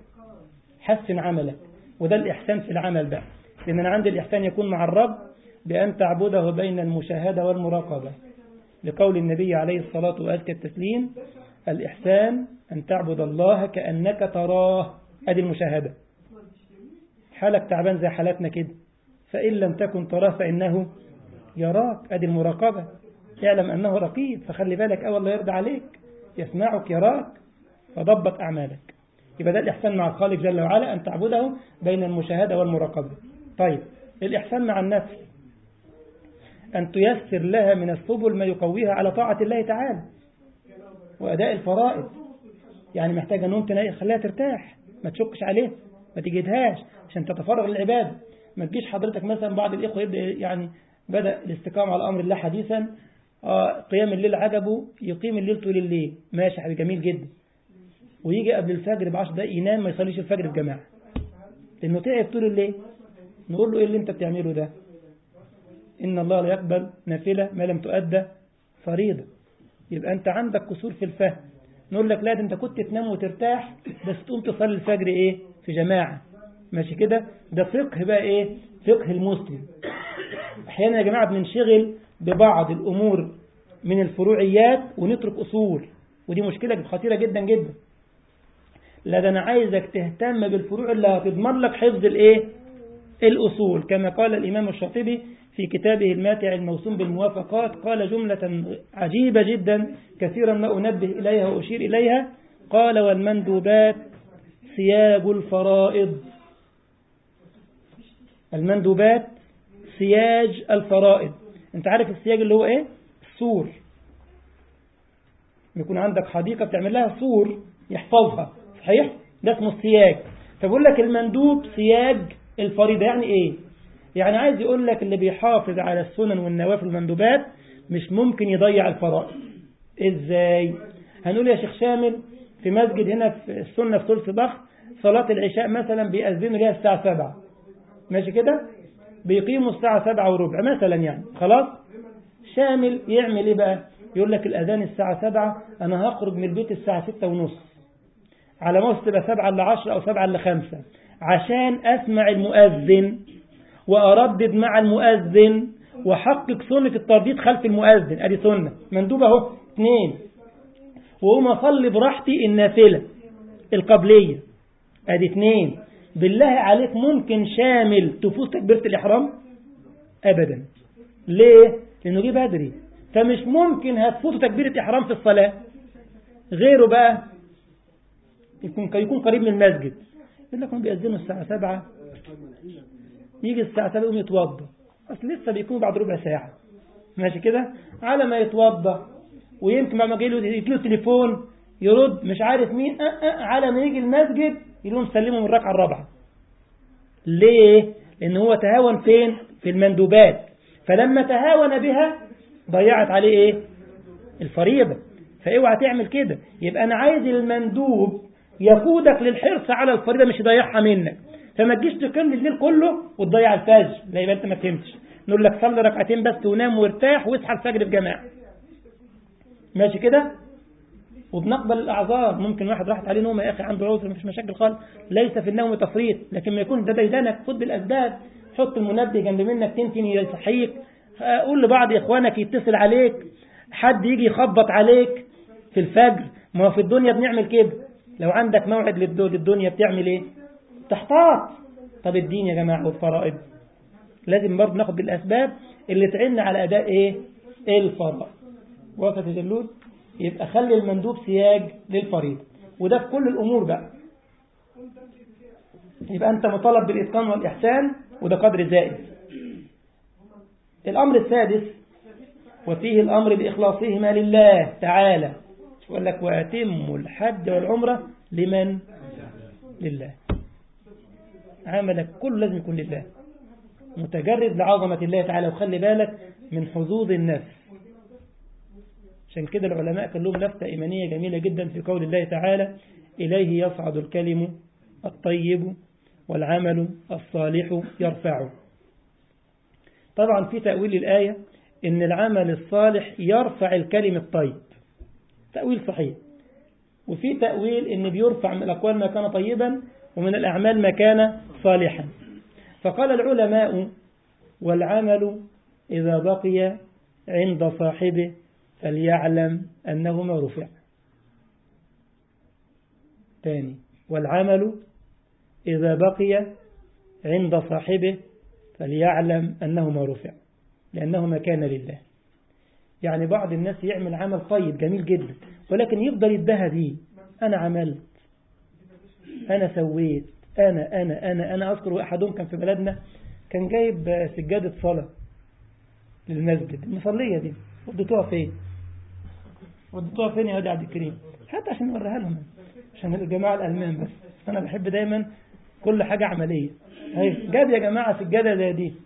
حسن عملك وده الإحسان في العمل بقى لأن أنا عندي الإحسان يكون مع الرب بأن تعبده بين المشاهدة والمراقبة لقول النبي عليه الصلاة وأزكى التسليم الإحسان أن تعبد الله كأنك تراه أدي المشاهدة حالك تعبان زي حالاتنا كده فإن لم تكن تراه فإنه يراك أدي المراقبة اعلم أنه رقيب فخلي بالك أول لا يرضى عليك يسمعك يراك فضبط أعمالك يبقى ده الإحسان مع الخالق جل وعلا أن تعبده بين المشاهدة والمراقبة طيب الإحسان مع النفس أن تيسر لها من السبل ما يقويها على طاعة الله تعالى وأداء الفرائض يعني محتاجة نوم تنقي خليها ترتاح ما تشكش عليه ما تجدهاش عشان تتفرغ للعبادة ما تجيش حضرتك مثلا بعض الإخوة يبدأ يعني بدأ الاستقامة على أمر الله حديثا آه قيام الليل عجبه يقيم الليل طول الليل ماشي حبيبي جميل جدا ويجي قبل الفجر ب 10 دقايق ينام ما يصليش الفجر في جماعة لأنه تعب طول الليل نقول له إيه اللي أنت بتعمله ده إن الله لا يقبل نافلة ما لم تؤدى فريضة يبقى أنت عندك قصور في الفهم نقول لك لا ده أنت كنت تنام وترتاح بس تقوم تصلي الفجر إيه في جماعة ماشي كده ده فقه بقى إيه فقه المسلم أحيانا يا جماعة بننشغل ببعض الأمور من الفروعيات ونترك أصول ودي مشكلة خطيرة جدا جدا لا ده أنا عايزك تهتم بالفروع اللي هتضمن لك حفظ الإيه الأصول كما قال الإمام الشاطبي في كتابه الماتع الموسوم بالموافقات قال جملة عجيبة جدا كثيرا ما أنبه إليها وأشير إليها قال والمندوبات سياج الفرائض المندوبات سياج الفرائض انت عارف السياج اللي هو ايه السور يكون عندك حديقة بتعمل لها سور يحفظها صحيح ده اسمه السياج فبقول لك المندوب سياج الفريضة يعني ايه يعني عايز يقول لك اللي بيحافظ على السنن والنوافل والمندوبات مش ممكن يضيع الفرائض ازاي هنقول يا شيخ شامل في مسجد هنا في السنة في ثلث ضخ صلاة العشاء مثلا بيأذنوا ليها الساعة 7 ماشي كده بيقيموا الساعة 7 وربع مثلا يعني خلاص شامل يعمل ايه بقى يقول لك الأذان الساعة 7 أنا هخرج من البيت الساعة 6 ونص على ما تبقى 7 ل 10 أو 7 ل 5 عشان أسمع المؤذن وأردد مع المؤذن وحقق سنة الترديد خلف المؤذن أدي سنة مندوب أهو اثنين وأقوم أصلي براحتي النافلة القبلية أدي اثنين بالله عليك ممكن شامل تفوز تكبيرة الإحرام أبدا ليه؟ لأنه جه بدري فمش ممكن هتفوت تكبيرة إحرام في الصلاة غيره بقى يكون يكون قريب من المسجد يقول لك هم بيأذنوا الساعة سبعة يجي الساعة سبعة يقوم يتوضى أصل لسه بيكون بعد ربع ساعة ماشي كده على ما يتوضى ويمكن ما جاي له يجي له تليفون يرد مش عارف مين أه أه على ما يجي المسجد يقولون سلموا من الركعة الرابعة ليه لأن هو تهاون فين في المندوبات فلما تهاون بها ضيعت عليه ايه الفريضة فاوعى تعمل كده يبقى انا عايز المندوب يقودك للحرص على الفريضة مش يضيعها منك فما تجيش تقيم الليل كله وتضيع الفجر لا يبقى انت ما فهمتش نقول لك صلي ركعتين بس ونام وارتاح واصحى الفجر في جماعه ماشي كده وبنقبل الاعذار ممكن واحد راحت عليه نوم يا اخي عنده عذر مفيش مشاكل خالص ليس في النوم تفريط لكن ما يكون ده ديدنك خد بالاسباب حط المنبه جنب منك تمكن يصحيك قول لبعض اخوانك يتصل عليك حد يجي يخبط عليك في الفجر ما هو في الدنيا بنعمل كده لو عندك موعد للدنيا بتعمل ايه تحتاط طب الدين يا جماعة والفرائض لازم برضه ناخد بالأسباب اللي تعين على أداء إيه الفرائض وقت تجلود يبقى خلي المندوب سياج للفريضة وده في كل الأمور بقى يبقى أنت مطالب بالإتقان والإحسان وده قدر زائد الأمر السادس وفيه الأمر بإخلاصهما لله تعالى يقول لك وأتموا الحج والعمرة لمن لله عملك كله لازم يكون لله متجرد لعظمة الله تعالى وخلي بالك من حظوظ النفس عشان كده العلماء كان لهم لفتة إيمانية جميلة جدا في قول الله تعالى إليه يصعد الكلم الطيب والعمل الصالح يرفعه طبعا في تأويل الآية إن العمل الصالح يرفع الكلم الطيب تأويل صحيح وفي تأويل إن بيرفع من الأقوال ما كان طيبا ومن الأعمال ما كان صالحا فقال العلماء والعمل إذا بقي عند صاحبه فليعلم أنه ما رفع ثاني والعمل إذا بقي عند صاحبه فليعلم أنه ما رفع لأنه ما كان لله يعني بعض الناس يعمل عمل طيب جميل جدا ولكن يفضل يدها دي أنا عملت أنا سويت أنا أنا أنا أنا أذكر أحدهم كان في بلدنا كان جايب سجادة صلاة للمسجد المصلية دي وديتوها فين وديتوها فين يا واد عبد الكريم حتى عشان نوريها لهم عشان الجماعة الألمان بس أنا بحب دايما كل حاجة عملية هي جاب يا جماعة سجادة زي دي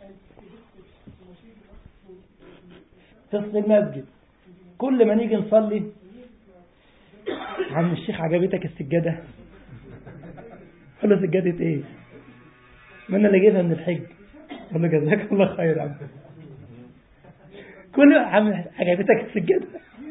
في المسجد كل ما نيجي نصلي عم الشيخ عجبتك السجادة قال له سجادة ايه ما انا اللي جايبها من الحج قال له جزاك الله خير عم كل عم عجبتك السجادة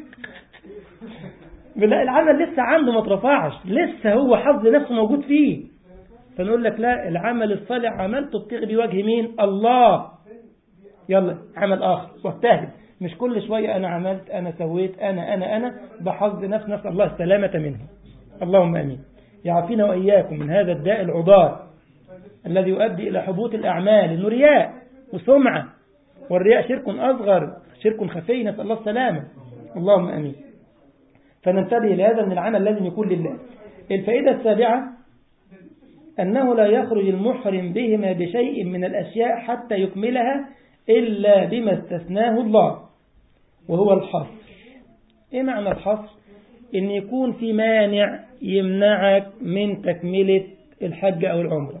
لا العمل لسه عنده ما اترفعش لسه هو حظ نفسه موجود فيه فنقول لك لا العمل الصالح عملته ابتغي بوجه مين الله يلا عمل آخر واجتهد مش كل شوية أنا عملت أنا سويت أنا أنا أنا بحظ نفس نفس الله السلامة منه اللهم أمين يعافينا وإياكم من هذا الداء العضال الذي يؤدي إلى حبوط الأعمال إنه رياء وسمعة والرياء شرك أصغر شرك خفي نسأل الله السلامة اللهم أمين فننتبه لهذا أن العمل لازم يكون لله الفائدة السابعة أنه لا يخرج المحرم بهما بشيء من الأشياء حتى يكملها إلا بما استثناه الله وهو الحصر إيه معنى الحصر إن يكون في مانع يمنعك من تكملة الحج أو العمرة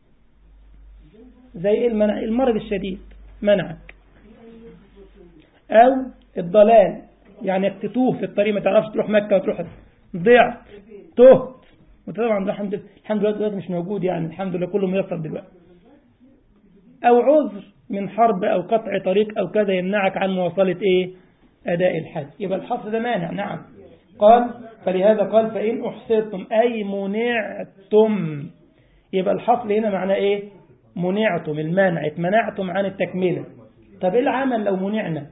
زي إيه المنع المرض الشديد منعك أو الضلال يعني تتوه في الطريق ما تعرفش تروح مكة وتروح ضعت تهت وطبعا الحمد الحمد لله دلوقتي مش موجود يعني الحمد لله كله ميسر دلوقتي أو عذر من حرب أو قطع طريق أو كذا يمنعك عن مواصلة إيه أداء الحج يبقى الحصر ده مانع نعم قال فلهذا قال فإن أحصرتم أي منعتم يبقى الحصر هنا معناه إيه منعتم المانع اتمنعتم عن التكملة طب إيه العمل لو منعنا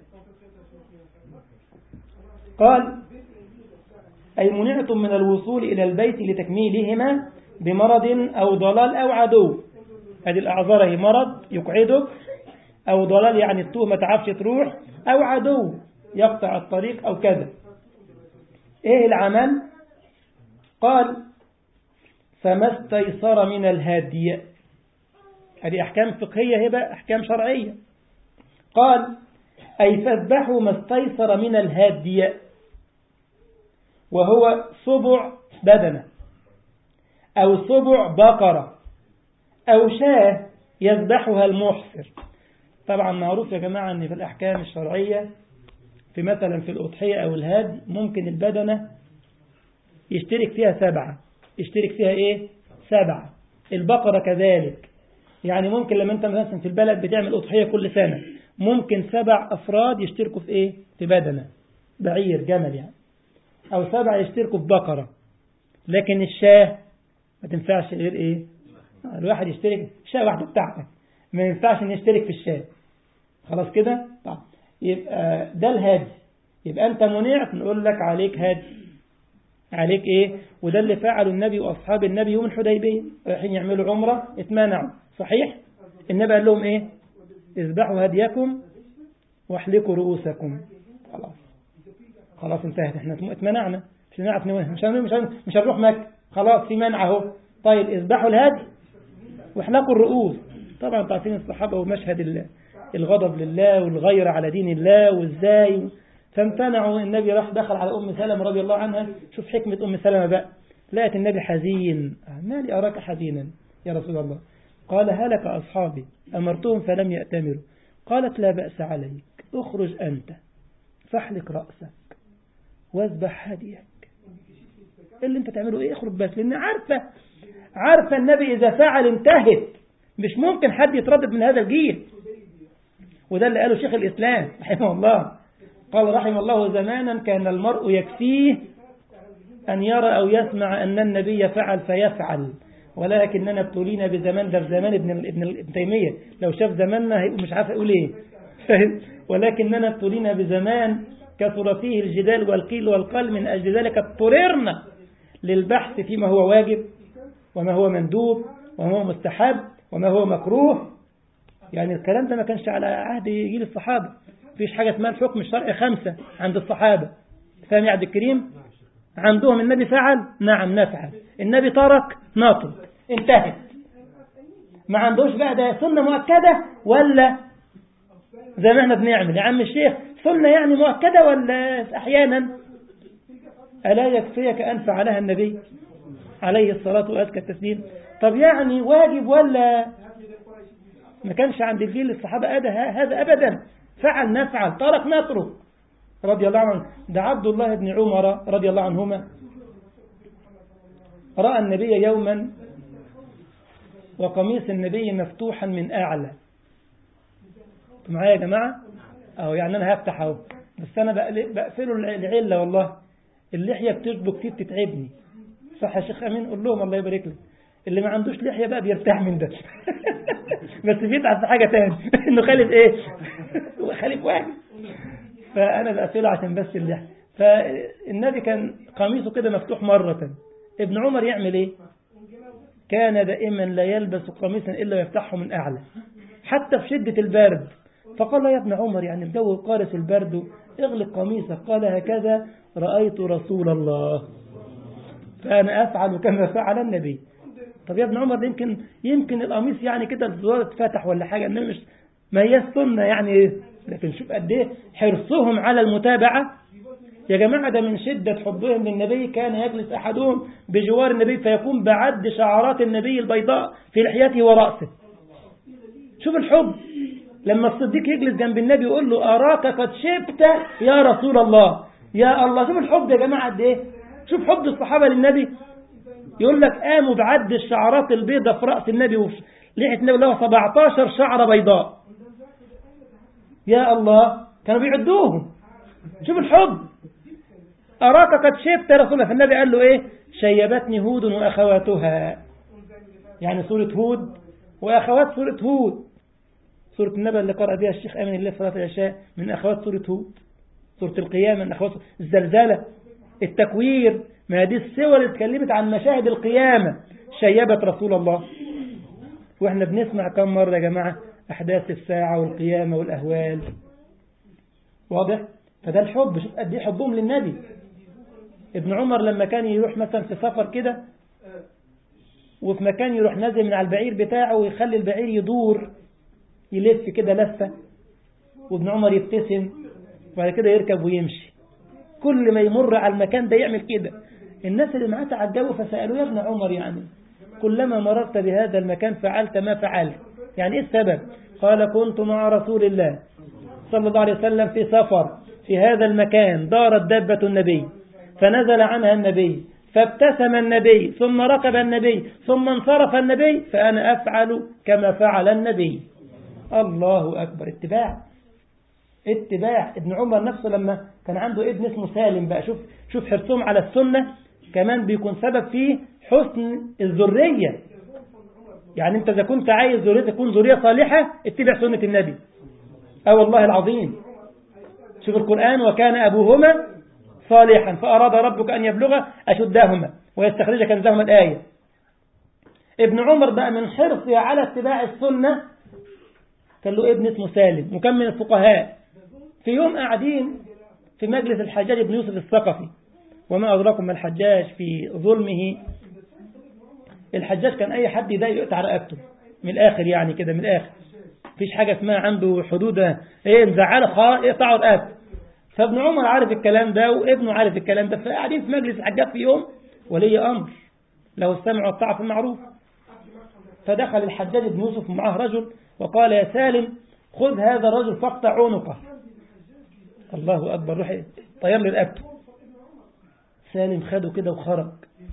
قال أي منعتم من الوصول إلى البيت لتكميلهما بمرض أو ضلال أو عدو هذه الأعذار هي مرض يقعدك أو ضلال يعني التوه ما تعرفش تروح أو عدو يقطع الطريق أو كذا إيه العمل قال فما استيسر من الهدي هذه أحكام فقهية هبة أحكام شرعية قال أي فاذبحوا ما استيسر من الهدي وهو صبع بدنة أو صبع بقرة أو شاه يذبحها المحصر طبعا معروف يا جماعة أن في الأحكام الشرعية في مثلا في الأضحية أو الهادي ممكن البدنة يشترك فيها سبعة يشترك فيها إيه سبعة البقرة كذلك يعني ممكن لما أنت مثلا في البلد بتعمل أضحية كل سنة ممكن سبع أفراد يشتركوا في إيه في بدنة بعير جمل يعني أو سبعة يشتركوا في بقرة لكن الشاه ما تنفعش غير إيه الواحد يشترك شاه واحدة بتاعتك ما ينفعش ان يشترك في الشاه خلاص كده طب يبقى ده الهادي يبقى انت منعت نقول لك عليك هادي عليك ايه وده اللي فعله النبي واصحاب النبي يوم الحديبيه رايحين يعملوا عمره اتمنعوا صحيح النبي قال لهم ايه اذبحوا هديكم واحلقوا رؤوسكم خلاص خلاص انتهت احنا اتمنعنا مش هنعرف مش مش مش هنروح مكه خلاص في منع اهو طيب اذبحوا الهدي واحلقوا الرؤوس طبعا تعرفين الصحابة ومشهد الغضب لله والغير على دين الله وازاي فامتنعوا النبي راح دخل على أم سلمة رضي الله عنها شوف حكمة أم سلمة بقى لقت النبي حزين ما لي أراك حزينا يا رسول الله قال هلك أصحابي أمرتهم فلم يأتمروا قالت لا بأس عليك اخرج أنت فاحلق رأسك واذبح هديك اللي انت تعمله ايه اخرج بس لان عارفة عارفة النبي إذا فعل انتهت مش ممكن حد يتردد من هذا الجيل وده اللي قاله شيخ الإسلام رحمه الله قال رحم الله زمانا كان المرء يكفيه أن يرى أو يسمع أن النبي فعل فيفعل ولكننا ابتلينا بزمان ده في زمان ابن ابن ابن تيمية لو شاف زماننا هيبقى مش عارف يقول ايه فاهم ولكننا ابتلينا بزمان كثر فيه الجدال والقيل والقال من أجل ذلك اضطررنا للبحث فيما هو واجب وما هو مندوب وما هو مستحب وما هو مكروه يعني الكلام ده ما كانش على عهد جيل الصحابة فيش حاجة اسمها الحكم الشرعي خمسة عند الصحابة فاهم يا عبد الكريم عندهم النبي فعل نعم نفعل النبي ترك نترك انتهت ما عندوش بقى ده سنة مؤكدة ولا زي ما احنا بنعمل يا عم الشيخ سنة يعني مؤكدة ولا احيانا ألا يكفيك أن فعلها النبي عليه الصلاة وأزكى التسليم طب يعني واجب ولا ما كانش عند الجيل الصحابة هذا أبدا فعل نفعل ترك نترك رضي الله عنه ده عبد الله بن عمر رضي الله عنهما رأى النبي يوما وقميص النبي مفتوحا من أعلى معايا يا جماعة أو يعني أنا هفتح أهو بس أنا بقفله العلة والله اللحية بتشبك فيه بتتعبني صح يا شيخ أمين قول لهم الله يبارك لك اللي ما عندوش لحية بقى بيرتاح من ده بس بيتعب في حاجة تاني انه خالف ايه هو خالف واحد فانا بقفله عشان بس اللحية فالنبي كان قميصه كده مفتوح مرة ابن عمر يعمل ايه كان دائما لا يلبس قميصا الا يفتحه من اعلى حتى في شدة البرد فقال يا ابن عمر يعني بدو قارس البرد اغلق قميصك قال هكذا رأيت رسول الله فأنا أفعل كما فعل النبي طب يا ابن عمر يمكن يمكن القميص يعني كده الزرار اتفتح ولا حاجة انما مش ما هي السنة يعني لكن شوف قد ايه حرصهم على المتابعة يا جماعة ده من شدة حبهم للنبي كان يجلس أحدهم بجوار النبي فيقوم بعد شعرات النبي البيضاء في لحيته ورأسه شوف الحب لما الصديق يجلس جنب النبي يقول له أراك قد شبت يا رسول الله يا الله شوف الحب يا جماعة قد ايه شوف حب الصحابة للنبي يقول لك قاموا بعد الشعرات البيضاء في رأس النبي وفي لحية النبي له 17 شعرة بيضاء يا الله كانوا بيعدوهم شوف الحب أراك قد شبت يا رسول الله فالنبي قال له إيه شيبتني هود وأخواتها يعني سورة هود وأخوات سورة هود سورة النبأ اللي قرأ بها الشيخ أمين الله صلاة العشاء من أخوات سورة هود سورة القيامة من أخوات الزلزلة التكوير ما دي السور اللي اتكلمت عن مشاهد القيامة شيبت رسول الله واحنا بنسمع كم مرة يا جماعة أحداث الساعة والقيامة والأهوال واضح فده الحب شوف قد ايه حبهم للنبي ابن عمر لما كان يروح مثلا في سفر كده وفي مكان يروح نازل من على البعير بتاعه ويخلي البعير يدور يلف كده لفة وابن عمر يبتسم وبعد كده يركب ويمشي كل ما يمر على المكان ده يعمل كده الناس اللي معاه تعجبوا فسألوه يا ابن عمر يعني كلما مررت بهذا المكان فعلت ما فعلت يعني إيه السبب قال كنت مع رسول الله صلى الله عليه وسلم في سفر في هذا المكان دارت دابة النبي فنزل عنها النبي فابتسم النبي ثم ركب النبي ثم انصرف النبي فأنا أفعل كما فعل النبي الله أكبر اتباع اتباع ابن عمر نفسه لما كان عنده ابن اسمه سالم بقى شوف شوف حرصهم على السنة كمان بيكون سبب في حسن الذرية يعني انت اذا كنت عايز ذريتك تكون ذرية صالحة اتبع سنة النبي اه والله العظيم شوف القرآن وكان أبوهما صالحا فأراد ربك أن يبلغ أشدهما ويستخرج كنزهما الآية ابن عمر بقى من حرصه على اتباع السنة كان له ابن اسمه سالم وكان من الفقهاء في يوم قاعدين في مجلس الحجاج بن يوسف الثقفي وما أدراكم ما الحجاج في ظلمه الحجاج كان أي حد يضايق يقطع رقبته من الآخر يعني كده من الآخر مفيش حاجة اسمها عنده حدود ايه مزعله خالص يقطعوا رقبته فابن عمر عارف الكلام ده وابنه عارف الكلام ده فقاعدين في مجلس الحجاج في يوم ولي أمر له السمع والطاعة في المعروف فدخل الحجاج بن يوسف معه رجل وقال يا سالم خذ هذا الرجل فاقطع عنقه الله أكبر روح طير لي رقبته سالم خده كده وخرج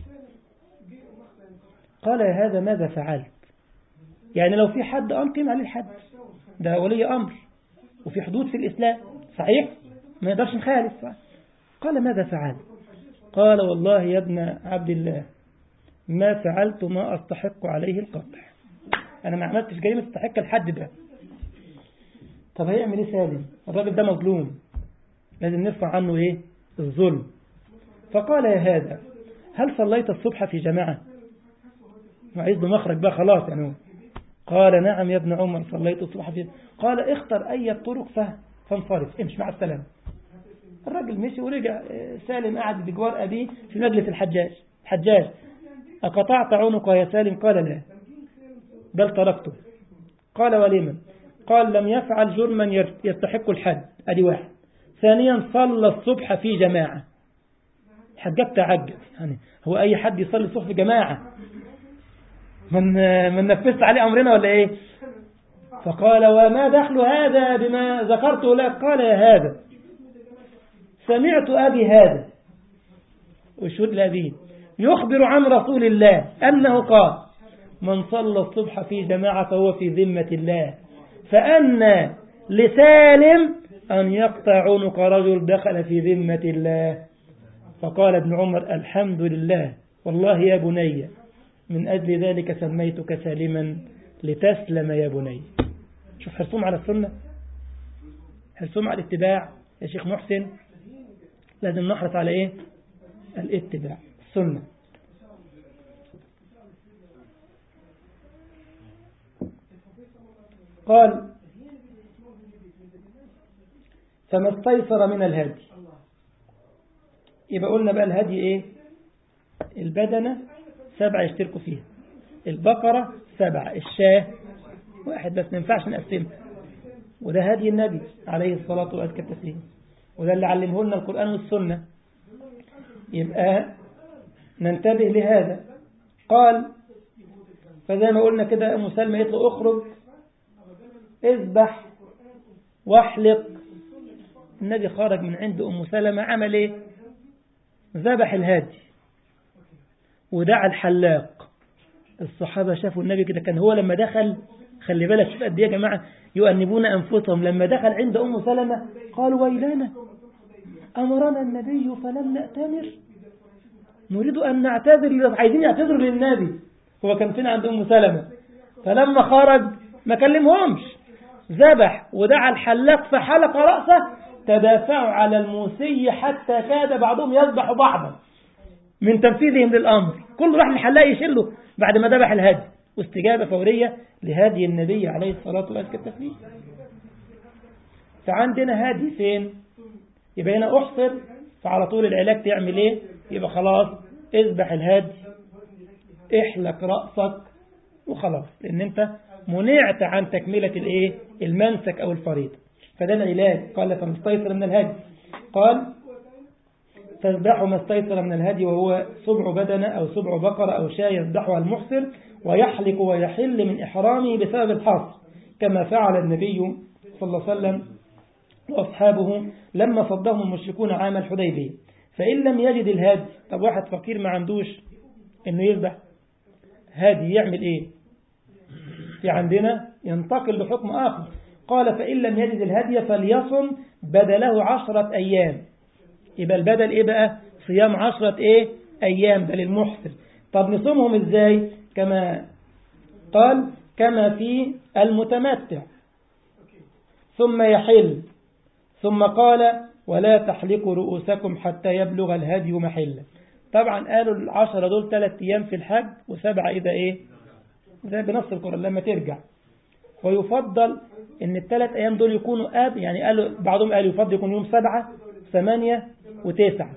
قال يا هذا ماذا فعلت يعني لو في حد أنقم عليه الحد ده ولي أمر وفي حدود في الإسلام صحيح ما يقدرش نخالف قال ماذا فعلت قال والله يا ابن عبد الله ما فعلت ما أستحق عليه القطع أنا ما عملتش جريمة تستحق الحد ده طب هيعمل إيه سالم الراجل ده مظلوم لازم نرفع عنه إيه الظلم فقال يا هذا هل صليت الصبح في جماعة وعايز له مخرج بقى خلاص يعني هو قال نعم يا ابن عمر صليت الصبح في قال اختر أي الطرق فانصرف امشي مع السلامة الراجل مشي ورجع سالم قعد بجوار أبيه في مجلس الحجاج الحجاج أقطعت عنقه يا سالم قال لا بل تركته قال ولمن قال لم يفعل جرما يستحق الحد أدي واحد ثانيا صلى الصبح في جماعة حجبت تعجب يعني هو أي حد يصلي الصبح في جماعة من من نفذت عليه أمرنا ولا إيه فقال وما دخل هذا بما ذكرته لك قال يا هذا سمعت أبي هذا وشهد لأبيه يخبر عن رسول الله أنه قال من صلى الصبح في جماعة فهو في ذمة الله فأن لسالم أن يقطع عنق رجل دخل في ذمة الله فقال ابن عمر الحمد لله والله يا بني من أجل ذلك سميتك سالما لتسلم يا بني شوف حرصهم على السنة حرصهم على الاتباع يا شيخ محسن لازم نحرص على ايه الاتباع السنة قال فما استيسر من الهدي يبقى قلنا بقى الهدي ايه البدنة سبعة يشتركوا فيها البقرة سبعة الشاه واحد بس ما ينفعش نقسمها وده هدي النبي عليه الصلاة والسلام وده اللي علمه لنا القرآن والسنة يبقى ننتبه لهذا قال فزي ما قلنا كده أم سلمة يطلق اخرج اذبح واحلق النبي خرج من عند أم سلمة عمل ايه ذبح الهادي ودعا الحلاق الصحابة شافوا النبي كده كان هو لما دخل خلي بالك شوف قد ايه يا جماعة يؤنبون أنفسهم لما دخل عند أم سلمة قالوا ويلنا أمرنا النبي فلم نأتمر نريد أن نعتذر عايزين يعتذروا للنبي هو كان فين عند أم سلمة فلما خرج ما كلمهمش ذبح ودعا الحلاق فحلق رأسه تدافعوا على الموسي حتى كاد بعضهم يذبح بعضا من تنفيذهم للأمر كل راح للحلاق يشله بعد ما ذبح الهدي واستجابة فورية لهدي النبي عليه الصلاة والسلام فعندنا هادي فين يبقى هنا أحصر فعلى طول العلاج تعمل ايه يبقى خلاص اذبح الهادي احلق رأسك وخلاص لان انت منعت عن تكملة الايه المنسك او الفريضة فده العلاج قال فمستيسر من الهدي قال فاذبحوا ما استيسر من الهدي وهو سبع بدنة أو سبع بقرة أو شاة يذبحها المحصر ويحلق ويحل من إحرامه بسبب الحصر كما فعل النبي صلى الله عليه وسلم وأصحابه لما صدهم المشركون عام الحديبية فإن لم يجد الهدي طب واحد فقير ما عندوش إنه يذبح هادي يعمل إيه في عندنا ينتقل لحكم آخر قال فإن لم يجد الهدي فليصم بدله عشرة أيام يبقى البدل إيه بقى صيام عشرة إيه أيام ده للمحسن طب نصومهم إزاي كما قال كما في المتمتع ثم يحل ثم قال ولا تحلقوا رؤوسكم حتى يبلغ الهدي محله طبعا قالوا العشرة دول ثلاث أيام في الحج وسبعة إذا إيه زي بنص القرآن لما ترجع ويفضل ان الثلاث ايام دول يكونوا اب يعني قالوا بعضهم قالوا يفضل يكون يوم سبعة ثمانية وتسعة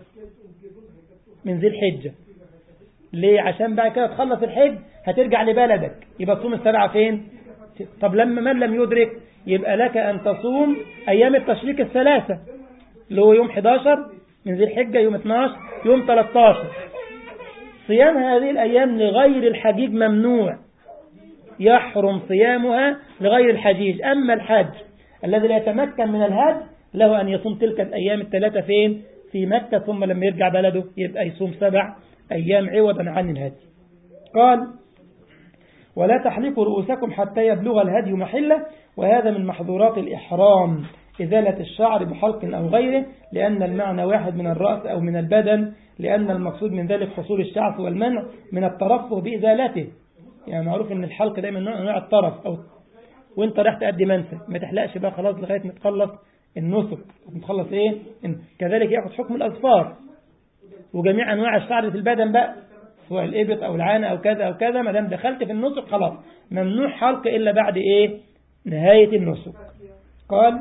من ذي الحجة ليه عشان بعد كده تخلص الحج هترجع لبلدك يبقى تصوم السبعة فين طب لما من لم يدرك يبقى لك أن تصوم أيام التشريق الثلاثة اللي هو يوم 11 من ذي الحجة يوم 12 يوم 13 صيام هذه الأيام لغير الحجيج ممنوع يحرم صيامها لغير الحجيج أما الحج الذي لا يتمكن من الهج له أن يصوم تلك الأيام الثلاثة فين في مكة ثم لما يرجع بلده يبقى يصوم سبع أيام عوضا عن الهدي قال ولا تحلقوا رؤوسكم حتى يبلغ الهدي محله وهذا من محظورات الإحرام إزالة الشعر بحلق أو غيره لأن المعنى واحد من الرأس أو من البدن لأن المقصود من ذلك حصول الشعث والمنع من الترفه بإزالته يعني معروف ان الحلق دايما نوع انواع الطرف او وانت رايح تأدي منسك ما تحلقش بقى خلاص لغايه ما تخلص النسك تخلص ايه إن كذلك ياخذ حكم الاظفار وجميع انواع الشعر في البدن بقى سواء الابط او العانه او كذا او كذا ما دام دخلت في النسك خلاص ممنوع حلق الا بعد ايه نهايه النسك قال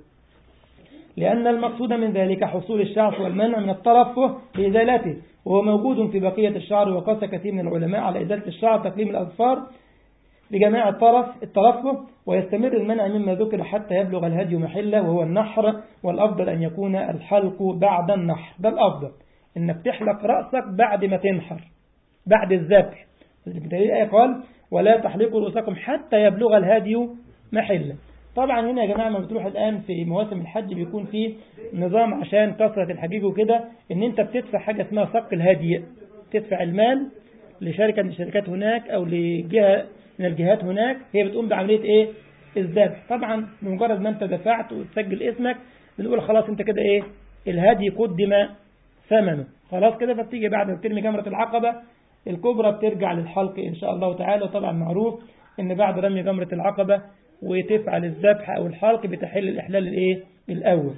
لأن المقصود من ذلك حصول الشعث والمنع من الترفه بإزالته وهو موجود في بقية الشعر وقاس كثير من العلماء على إزالة الشعر تقليم الأظفار لجماع الطرف الترفه ويستمر المنع مما ذكر حتى يبلغ الهدي محله وهو النحر والأفضل أن يكون الحلق بعد النحر ده الأفضل إنك تحلق رأسك بعد ما تنحر بعد الذبح بدليل الآية قال ولا تحلقوا رؤوسكم حتى يبلغ الهدي محله طبعا هنا يا جماعة ما بتروح الآن في مواسم الحج بيكون في نظام عشان كثرة الحجيج وكده ان انت بتدفع حاجة اسمها صك الهدي تدفع المال لشركة من الشركات هناك او لجهة من الجهات هناك هي بتقوم بعملية ايه الذبح طبعا بمجرد ما انت دفعت وتسجل اسمك بنقول خلاص انت كده ايه الهدي قدم ثمنه خلاص كده فبتيجي بعد ما بترمي جمرة العقبة الكبرى بترجع للحلق ان شاء الله تعالى وطبعا معروف ان بعد رمي جمرة العقبة وتفعل الذبح او الحلق بتحل الاحلال الايه الاول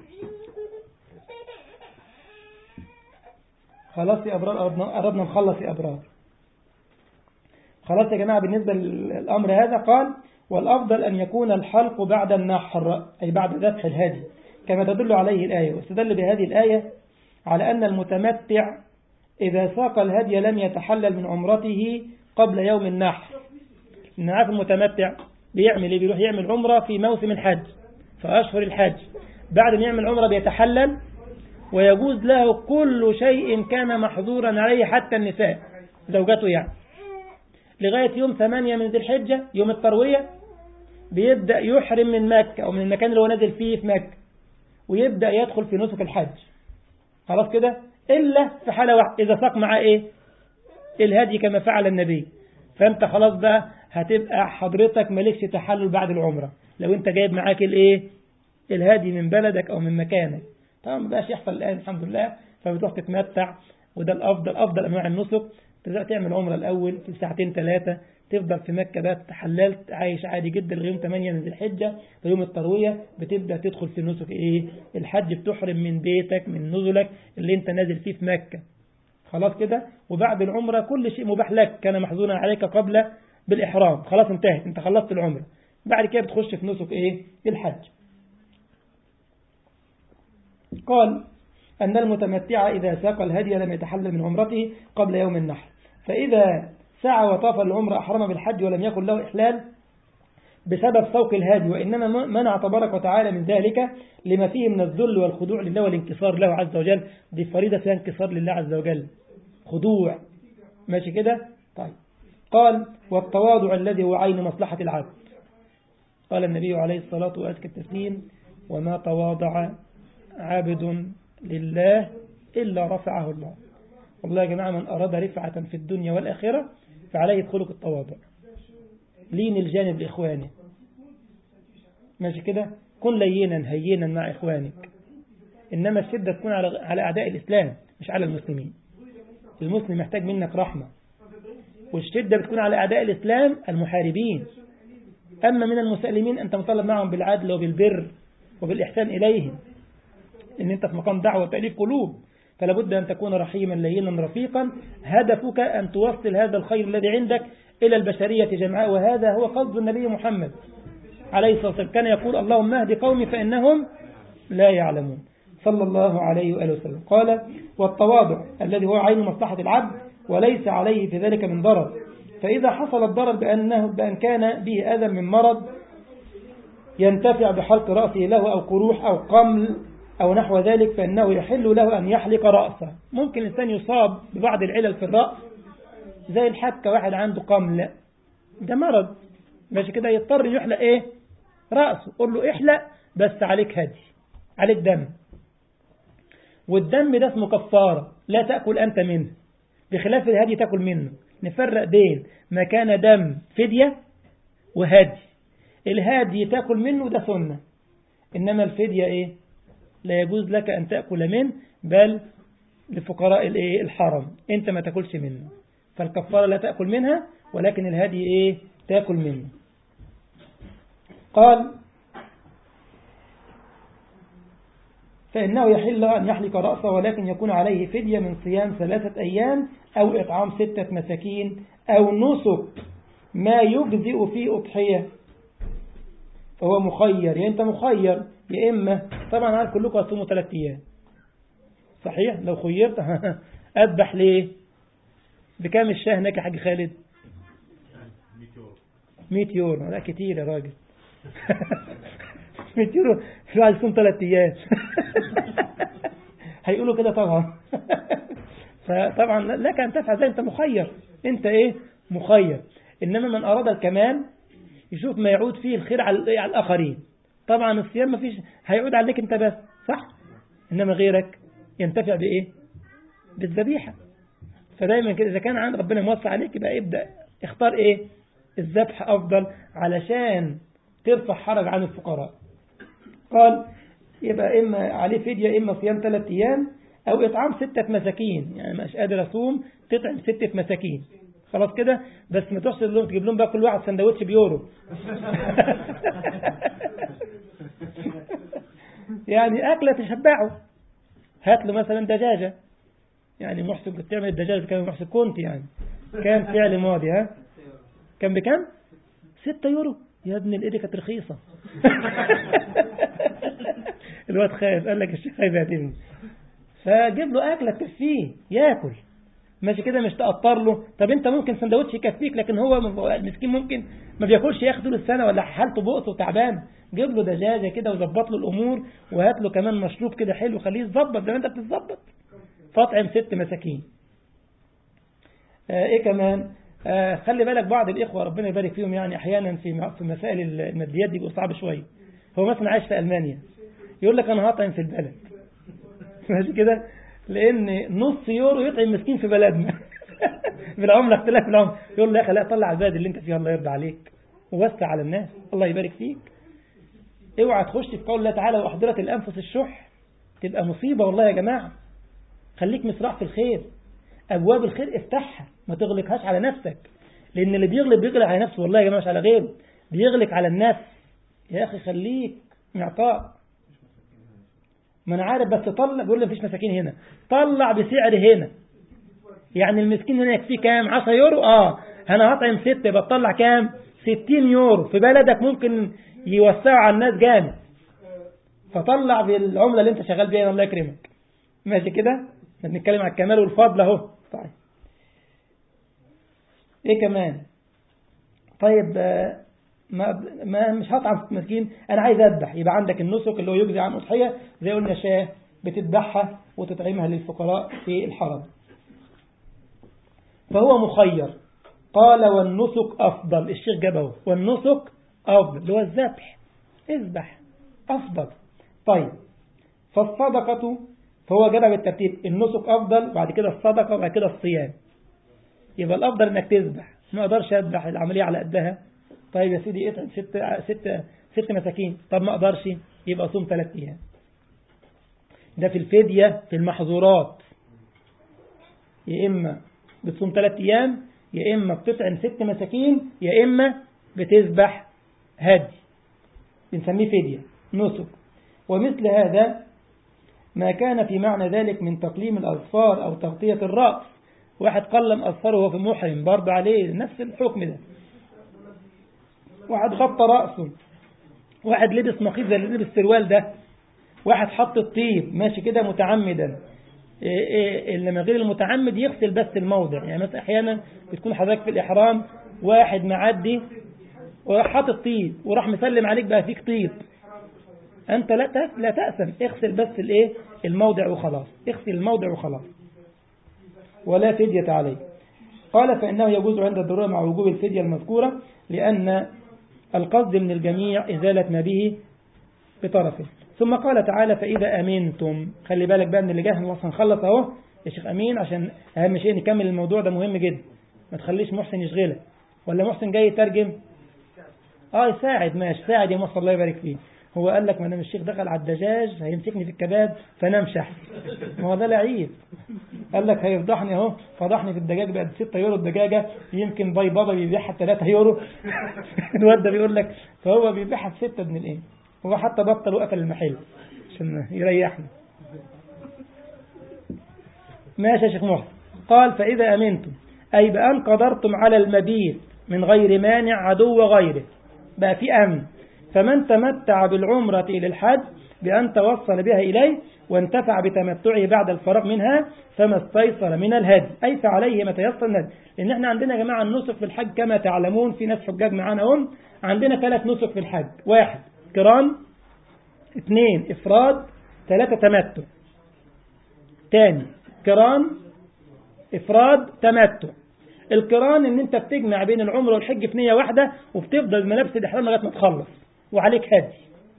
خلاص يا ابرار قربنا نخلص يا ابرار خلاص يا جماعه بالنسبه للامر هذا قال والافضل ان يكون الحلق بعد النحر اي بعد ذبح الهدي كما تدل عليه الايه واستدل بهذه الايه على ان المتمتع اذا ساق الهدي لم يتحلل من عمرته قبل يوم النحر نعرف المتمتع بيعمل ايه بيروح يعمل عمرة في موسم الحج في أشهر الحج بعد ما يعمل عمرة بيتحلل ويجوز له كل شيء كان محظورا عليه حتى النساء زوجته يعني لغاية يوم ثمانية من ذي الحجة يوم التروية بيبدأ يحرم من مكة أو من المكان اللي هو نازل فيه في مكة ويبدأ يدخل في نسك الحج خلاص كده إلا في حالة واحدة إذا ساق معاه إيه الهدي كما فعل النبي فأنت خلاص بقى هتبقى حضرتك مالكش تحلل بعد العمرة لو انت جايب معاك الايه الهادي من بلدك او من مكانك طبعا ما بقاش يحصل الان الحمد لله فبتروح تتمتع وده الافضل افضل انواع النسك تبدا تعمل عمره الاول في ساعتين ثلاثه تفضل في مكة بقى تحللت عايش عادي جدا لغايه 8 من ذي الحجة ويوم التروية بتبدأ تدخل في نسك ايه الحج بتحرم من بيتك من نزلك اللي انت نازل فيه في مكة خلاص كده وبعد العمرة كل شيء مباح لك كان محظورا عليك قبل بالإحرام خلاص انتهت انت خلصت العمرة بعد كده بتخش في نسك ايه الحج قال أن المتمتع إذا ساق الهدي لم يتحلل من عمرته قبل يوم النحر فإذا سعى وطاف العمرة أحرم بالحج ولم يكن له إحلال بسبب سوق الهادي وإنما منع تبارك وتعالى من ذلك لما فيه من الذل والخضوع لله والانكسار له عز وجل دي فريضة فيها انكسار لله عز وجل خضوع ماشي كده طيب قال والتواضع الذي هو عين مصلحة العبد قال النبي عليه الصلاة وأزكى التسليم وما تواضع عابد لله إلا رفعه الله والله يا جماعة من أراد رفعة في الدنيا والآخرة فعليه خلق التواضع لين الجانب لإخوانه ماشي كده كن لينا هينا مع إخوانك إنما الشدة تكون على على أعداء الإسلام مش على المسلمين المسلم محتاج منك رحمة والشدة بتكون على أعداء الإسلام المحاربين أما من المسلمين أنت مطالب معهم بالعدل وبالبر وبالإحسان إليهم إن أنت في مقام دعوة وتأليف قلوب فلا بد أن تكون رحيما لينا رفيقا هدفك أن توصل هذا الخير الذي عندك إلى البشرية جمعاء وهذا هو قصد النبي محمد عليه الصلاة والسلام كان يقول اللهم اهد قومي فإنهم لا يعلمون صلى الله عليه وآله وسلم قال والتواضع الذي هو عين مصلحة العبد وليس عليه في ذلك من ضرر فإذا حصل الضرر بأنه بأن كان به أذى من مرض ينتفع بحلق رأسه له أو قروح أو قمل أو نحو ذلك فإنه يحل له أن يحلق رأسه ممكن الإنسان يصاب ببعض العلل في الرأس زي الحكة واحد عنده قمل ده مرض ماشي كده يضطر يحلق ايه رأسه قول له احلق بس عليك هدي عليك دم والدم ده اسمه كفارة لا تأكل أنت منه بخلاف الهدي تأكل منه نفرق بين ما كان دم فدية وهدي الهدي تأكل منه ده سنة إنما الفدية إيه لا يجوز لك أن تأكل منه بل لفقراء الإيه الحرم أنت ما تأكلش منه فالكفارة لا تأكل منها ولكن الهدي إيه تأكل منه قال فإنه يحل أن يحلق رأسه ولكن يكون عليه فدية من صيام ثلاثة أيام أو إطعام ستة مساكين أو نسك ما يجزئ في أضحية فهو مخير يعني أنت مخير يا إما طبعا عارف كلكم هتصوموا ثلاثة أيام صحيح لو خيرت أذبح ليه بكام الشاه هناك يا حاج خالد 100 يورو لا كتير يا راجل 100 يورو في واحد يصوم ثلاث ايام هيقولوا كده طبعا فطبعا لك ان تفعل زي انت مخير انت ايه مخير انما من اراد الكمال يشوف ما يعود فيه الخير على على الاخرين طبعا الصيام ما فيش هيعود عليك انت بس صح انما غيرك ينتفع بايه بالذبيحه فدايما كده اذا كان عند ربنا موسع عليك يبقى ابدا اختار ايه الذبح افضل علشان ترفع حرج عن الفقراء قال يبقى إما عليه فدية إما صيام ثلاثة أيام أو إطعام ستة مساكين يعني مش قادر أصوم تطعم ستة مساكين خلاص كده بس ما تحصل لهم تجيب لهم بقى كل واحد سندوتش بيورو يعني أكلة تشبعه هات له مثلا دجاجة يعني محسن كنت تعمل الدجاجة كان محسن كنت يعني كان فعل ماضي ها كان بكم ستة يورو يا ابن الايدي كانت رخيصة الواد خايف قال لك الشيخ خايف يعتمني فجيب له أكلة تكفيه ياكل ماشي كده مش تقطر له طب انت ممكن سندوتش يكفيك لكن هو المسكين ممكن ما بياكلش ياخد طول السنة ولا حالته بؤس وتعبان جيب له دجاجة كده وظبط له الأمور وهات له كمان مشروب كده حلو خليه يتظبط زي ما انت بتتظبط فاطعم ست مساكين آه ايه كمان آه خلي بالك بعض الإخوة ربنا يبارك فيهم يعني أحيانا في في مسائل الماديات دي بيبقوا صعب شوية هو مثلا عايش في ألمانيا يقول لك أنا هطعم في البلد ماشي كده لأن نص يورو يطعم مسكين في بلدنا بالعملة اختلاف العملة يقول له يا أخي لا طلع البلد اللي أنت فيها الله يرضى عليك ووسع على الناس الله يبارك فيك اوعى تخش في قول الله تعالى وأحضرت الأنفس الشح تبقى مصيبة والله يا جماعة خليك مسرع في الخير أبواب الخير افتحها ما تغلقهاش على نفسك لأن اللي بيغلق بيغلق على نفسه والله يا جماعة مش على غيره بيغلق على النفس يا أخي خليك معطاء ما أنا عارف بس طلع بيقول لي مفيش مساكين هنا طلع بسعر هنا يعني المسكين هنا يكفيه كام 10 يورو اه أنا هطعم ستة يبقى تطلع كام 60 يورو في بلدك ممكن يوسعوا على الناس جامد فطلع بالعملة اللي انت شغال بيها الله يكرمك ماشي كده بنتكلم على الكمال والفضل اهو طيب ايه كمان طيب ما, ما مش هطعم ست مسكين أنا عايز أذبح يبقى عندك النسك اللي هو يجزي عن أضحية زي قلنا شاه بتذبحها وتطعمها للفقراء في الحرم فهو مخير قال والنسك أفضل الشيخ جابه والنسك أفضل اللي هو الذبح اذبح أفضل طيب فالصدقة فهو جابها بالترتيب النسك أفضل بعد كده الصدقة وبعد كده الصيام يبقى الأفضل إنك تذبح ما أقدرش أذبح العملية على قدها طيب يا سيدي اطعم ست ست ست مساكين طب ما أقدرش يبقى صوم ثلاث أيام ده في الفدية في المحظورات يا إما بتصوم ثلاث أيام يا إما بتطعم ست مساكين يا إما بتذبح هدي بنسميه فدية نسك ومثل هذا ما كان في معنى ذلك من تقليم الأظفار أو تغطية الرأس واحد قلم أظفاره وهو في محرم برضه عليه نفس الحكم ده واحد غطى رأسه واحد لبس مخيط زي اللي لبس السروال ده واحد حط الطيب ماشي كده متعمدا إيه إيه لما غير المتعمد يغسل بس الموضع يعني مثلا احيانا بتكون حضرتك في الاحرام واحد معدي وراح حاطط طيب وراح مسلم عليك بقى فيك طيب انت لا لا تأسم اغسل بس الايه الموضع وخلاص اغسل الموضع وخلاص ولا فدية عليه قال فإنه يجوز عند الضرورة مع وجوب الفدية المذكورة لأن القصد من الجميع إزالة ما به بطرفه ثم قال تعالى فإذا أمنتم خلي بالك بقى من اللي جاي خلاص هنخلص أهو يا شيخ أمين عشان أهم شيء نكمل الموضوع ده مهم جدا ما تخليش محسن يشغلك ولا محسن جاي يترجم اه يساعد ماشي ساعد يا مصر الله يبارك فيه هو قال لك ما دام الشيخ دخل على الدجاج هيمسكني في الكباب فانا امشح ما هو ده لعيب قال لك هيفضحني اهو فضحني في الدجاج بقت 6 يورو الدجاجه يمكن باي بابا بيبيعها ب 3 يورو الواد ده بيقول لك فهو بيبيعها ب 6 ابن الايه هو حتى بطل وقفل المحل عشان يريحنا ماشي يا شيخ محسن قال فإذا أمنتم أي بأن قدرتم على المبيت من غير مانع عدو غيره بقى في أمن فمن تمتع بالعمرة إلى الحج بأن توصل بها إليه وانتفع بتمتعه بعد الفراغ منها فما استيسر من الهدي أي فعليه ما تيسر من الهدي لأن احنا عندنا يا جماعة النسك في الحج كما تعلمون في ناس حجاج معانا هم عندنا ثلاث نسك في الحج واحد قران اثنين إفراد ثلاثة تمتع تاني قران إفراد تمتع القران ان انت بتجمع بين العمر والحج في نية واحدة وبتفضل ملابس الإحرام لغاية ما تخلص وعليك هدي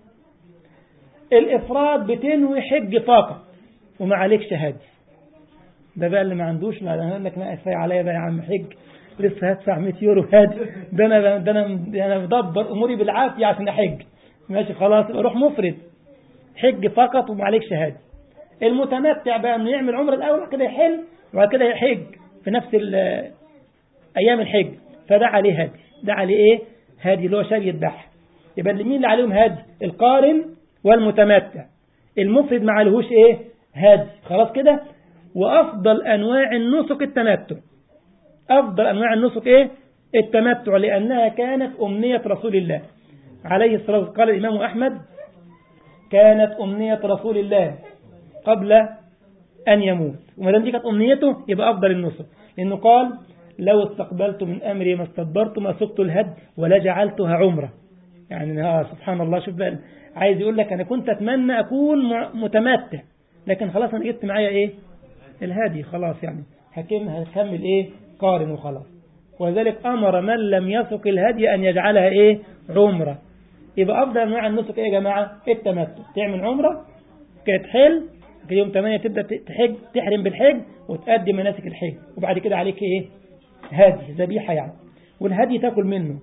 الإفراد بتنوي حج فقط وما عليكش هدي ده بقى اللي ما عندوش لا انا لك ما كفايه عليا بقى يا عم حج لسه هدفع 100 يورو هادي ده انا ده انا ده انا مدبر اموري بالعافيه عشان احج ماشي خلاص روح مفرد حج فقط وما عليكش هادي المتمتع بقى انه يعمل عمره الاول وبعد كده يحل وبعد كده يحج في نفس ايام الحج فده عليه هدي ده عليه ايه هدي اللي هو شاري يذبح يبقى اللي مين اللي عليهم هدي القارن والمتمتع المفرد ما عليهوش ايه هدي خلاص كده وافضل انواع النسك التمتع افضل انواع النسك ايه التمتع لانها كانت امنيه رسول الله عليه الصلاه والسلام قال الامام احمد كانت امنيه رسول الله قبل ان يموت وما دام دي كانت امنيته يبقى افضل النسك لانه قال لو استقبلت من امري ما استدبرت ما سقت الهد ولا جعلتها عمره يعني ها سبحان الله شوف بقى عايز يقول لك انا كنت اتمنى اكون متمتع لكن خلاص انا جبت معايا ايه الهادي خلاص يعني حكم هكمل ايه قارن وخلاص ولذلك امر من لم يسق الهدي ان يجعلها ايه عمره يبقى افضل انواع النسك ايه يا جماعه التمتع تعمل عمره كانت حل في يوم 8 تبدا تحج تحرم بالحج وتأدي مناسك الحج وبعد كده عليك ايه هادي ذبيحه يعني والهدي تاكل منه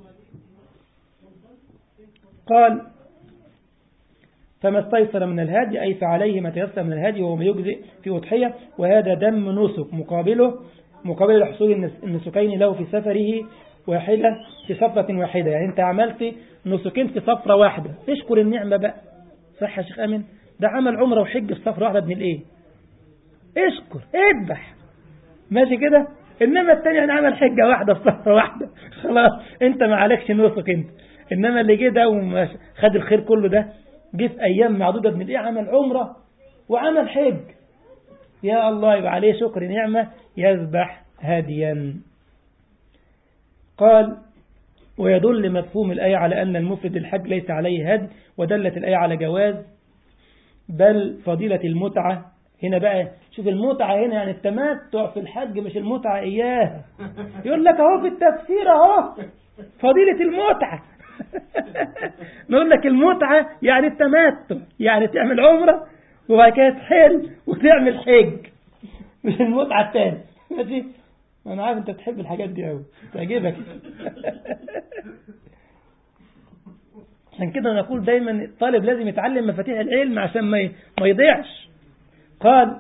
قال فما استيسر من الهدي أي فعليه ما تيسر من الهدي وهو ما يجزئ في أضحية وهذا دم نسك مقابله مقابل حصول النسكين له في سفره واحدة في سفرة واحدة يعني أنت عملت نسكين في سفرة واحدة اشكر النعمة بقى صح يا شيخ أمين ده عمل عمره وحج في سفرة واحدة ابن الإيه اشكر اذبح ماشي كده إنما التاني أنا عمل حجة واحدة في سفرة واحدة خلاص أنت ما عليكش نسك أنت إنما اللي جه ده وخد الخير كله ده جه في أيام معدودة ابن الإيه عمل عمرة وعمل حج يا الله يبقى عليه شكر نعمة يذبح هاديا قال ويدل مفهوم الآية على أن المفرد الحج ليس عليه هدي ودلت الآية على جواز بل فضيلة المتعة هنا بقى شوف المتعة هنا يعني التمتع في الحج مش المتعة إياه يقول لك أهو في التفسير أهو فضيلة المتعة نقول لك المتعة يعني التمتع يعني تعمل عمرة وبعد كده تحل وتعمل حج مش المتعة التاني ماشي أنا عارف أنت تحب الحاجات دي أوي تعجبك عشان كده نقول دايما الطالب لازم يتعلم مفاتيح العلم عشان ما ما يضيعش قال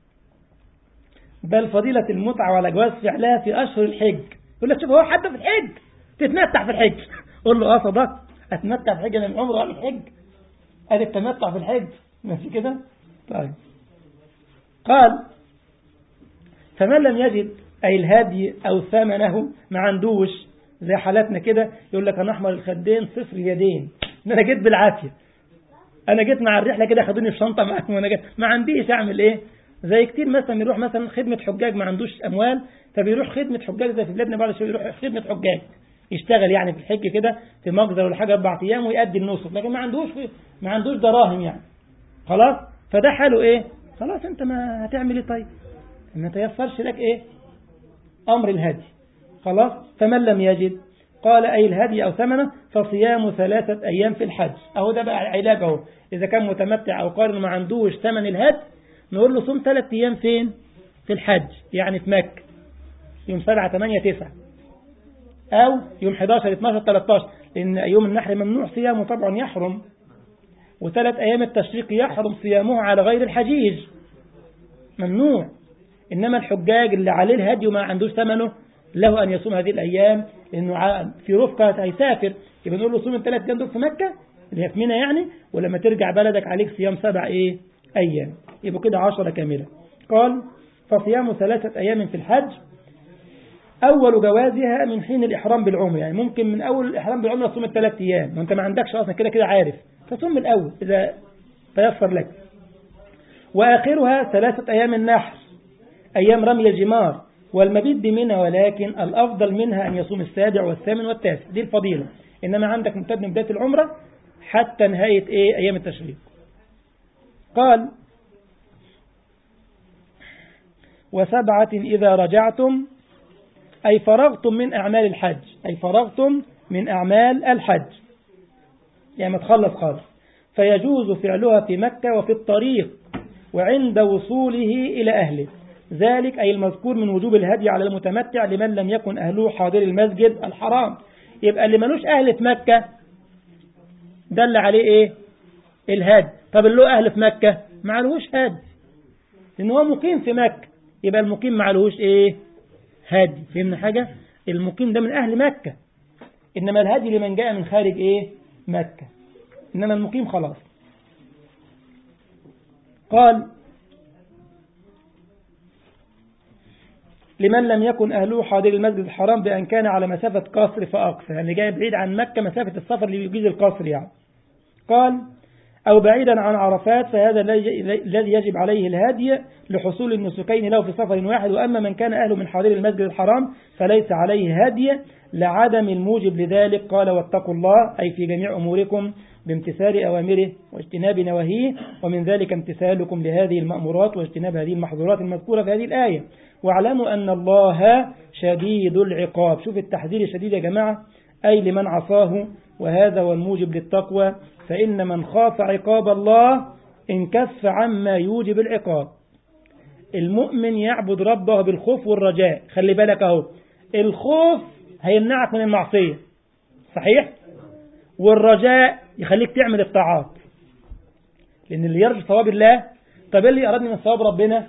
بل فضيلة المتعة وعلى جواز فعلها في أشهر الحج يقول لك شوف هو حتى في الحج تتمتع في الحج قول له اه صدقت اتمتع في الحج من العمر ولا الحج ادي التمتع في الحج ماشي كده طيب قال فمن لم يجد أي الهدي أو ثمنه ما عندوش زي حالاتنا كده يقول لك أنا أحمر الخدين صفر اليدين أنا جيت بالعافية أنا جيت مع الرحلة كده خدوني في شنطة معاهم وأنا جيت ما عنديش أعمل إيه زي كتير مثلا يروح مثلا خدمة حجاج ما عندوش أموال فبيروح خدمة حجاج زي في بلادنا بعد شوية يروح خدمة حجاج يشتغل يعني في الحج كده في مجزر ولا حاجة أربع أيام ويأدي النصف لكن ما عندوش ما عندوش دراهم يعني خلاص فده حاله إيه خلاص أنت ما هتعمل إيه طيب ما تيسرش لك إيه أمر الهدي خلاص فمن لم يجد قال أي الهدي أو ثمنه فصيام ثلاثة أيام في الحج أهو ده بقى علاج أهو إذا كان متمتع أو قارن ما عندوش ثمن الهدي نقول له صوم ثلاثة أيام فين في الحج يعني في مكة يوم 7 8 9 أو يوم 11 12 13 لأن يوم النحر ممنوع صيامه طبعا يحرم وثلاث أيام التشريق يحرم صيامه على غير الحجيج ممنوع إنما الحجاج اللي عليه الهدي وما عندوش ثمنه له أن يصوم هذه الأيام لأنه في رفقة هيسافر يبقى نقول له صوم الثلاث أيام دول في مكة اللي هي في منى يعني ولما ترجع بلدك عليك صيام سبع إيه أيام يبقى كده عشرة كاملة قال فصيام ثلاثة أيام في الحج أول جوازها من حين الإحرام بالعمر يعني ممكن من أول الإحرام بالعمر تصوم الثلاث أيام وأنت ما عندكش أصلا كده كده عارف فصوم من الأول إذا تيسر لك وآخرها ثلاثة أيام النحر أيام رمي الجمار والمبيت بمنى ولكن الأفضل منها أن يصوم السابع والثامن والتاسع دي الفضيلة إنما عندك ممتد من بداية العمرة حتى نهاية إيه أيام التشريق قال وسبعة إذا رجعتم أي فرغتم من أعمال الحج أي فرغتم من أعمال الحج يعني ما تخلص خالص فيجوز فعلها في مكة وفي الطريق وعند وصوله إلى أهله ذلك أي المذكور من وجوب الهدي على المتمتع لمن لم يكن أهله حاضر المسجد الحرام يبقى اللي ملوش أهل في مكة دل عليه إيه الهدي طب اللي له أهل في مكة معلهوش هدي لأن هو مقيم في مكة يبقى المقيم معلهوش إيه هادي فهمنا حاجة المقيم ده من أهل مكة إنما الهادي لمن جاء من خارج إيه مكة إنما المقيم خلاص قال لمن لم يكن أهله حاضر المسجد الحرام بأن كان على مسافة قصر فأقصى يعني جاي بعيد عن مكة مسافة السفر اللي يجيز القصر يعني قال أو بعيدا عن عرفات فهذا الذي يجب عليه الهدي لحصول النسكين له في سفر واحد وأما من كان أهله من حاضر المسجد الحرام فليس عليه هدي لعدم الموجب لذلك قال واتقوا الله أي في جميع أموركم بامتثال أوامره واجتناب نواهيه ومن ذلك امتثالكم لهذه المأمورات واجتناب هذه المحظورات المذكورة في هذه الآية واعلموا أن الله شديد العقاب شوف التحذير شديد يا جماعة أي لمن عصاه وهذا هو الموجب للتقوى فإن من خاف عقاب الله انكف عما يوجب العقاب المؤمن يعبد ربه بالخوف والرجاء خلي بالك اهو الخوف هيمنعك من المعصية صحيح والرجاء يخليك تعمل الطاعات لأن اللي يرجو ثواب الله طب اللي أردني من ثواب ربنا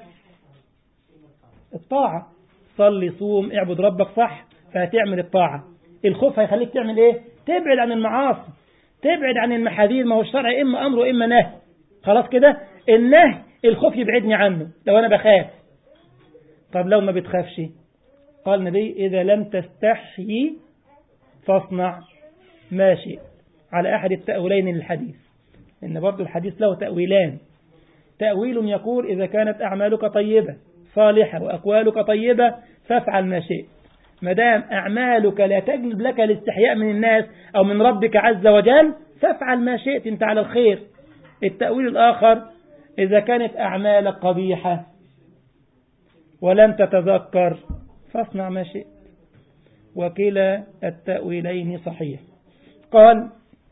الطاعة صلي صوم اعبد ربك صح فهتعمل الطاعة الخوف هيخليك تعمل ايه تبعد عن المعاصي تبعد عن المحاذير ما هو الشرع إما أمر وإما نهي خلاص كده النهي الخوف يبعدني عنه لو أنا بخاف طب لو ما بتخافش قال النبي إذا لم تستحي فاصنع ما شئت على أحد التأويلين للحديث إن برضو الحديث له تأويلان تأويل يقول إذا كانت أعمالك طيبة صالحة وأقوالك طيبة فافعل ما شئت ما دام أعمالك لا تجلب لك الاستحياء من الناس أو من ربك عز وجل فافعل ما شئت أنت على الخير التأويل الآخر إذا كانت أعمالك قبيحة ولم تتذكر فاصنع ما شئت وكلا التأويلين صحيح قال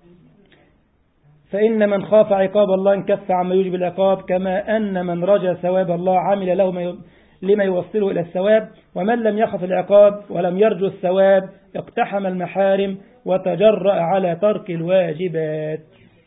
فإن من خاف عقاب الله انكف عما يوجب العقاب كما أن من رجى ثواب الله عمل له ما لما يوصله إلى الثواب ومن لم يخف العقاب ولم يرجو الثواب اقتحم المحارم وتجرأ على ترك الواجبات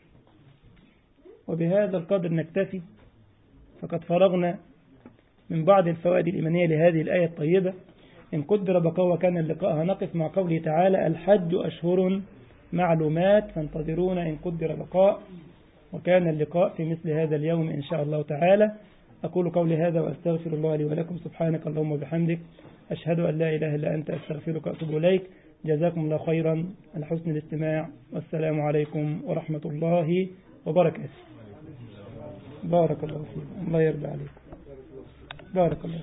وبهذا القدر نكتفي فقد فرغنا من بعض الفوائد الإيمانية لهذه الآية الطيبة إن قدر بقاء وكان اللقاء هنقف مع قوله تعالى الحج أشهر معلومات فانتظرونا إن قدر بقاء وكان اللقاء في مثل هذا اليوم إن شاء الله تعالى أقول قولي هذا وأستغفر الله لي ولكم سبحانك اللهم وبحمدك أشهد أن لا إله إلا أنت أستغفرك وأتوب إليك جزاكم الله خيرا على حسن الاستماع والسلام عليكم ورحمة الله وبركاته بارك الله فيكم الله يرضى عليكم بارك الله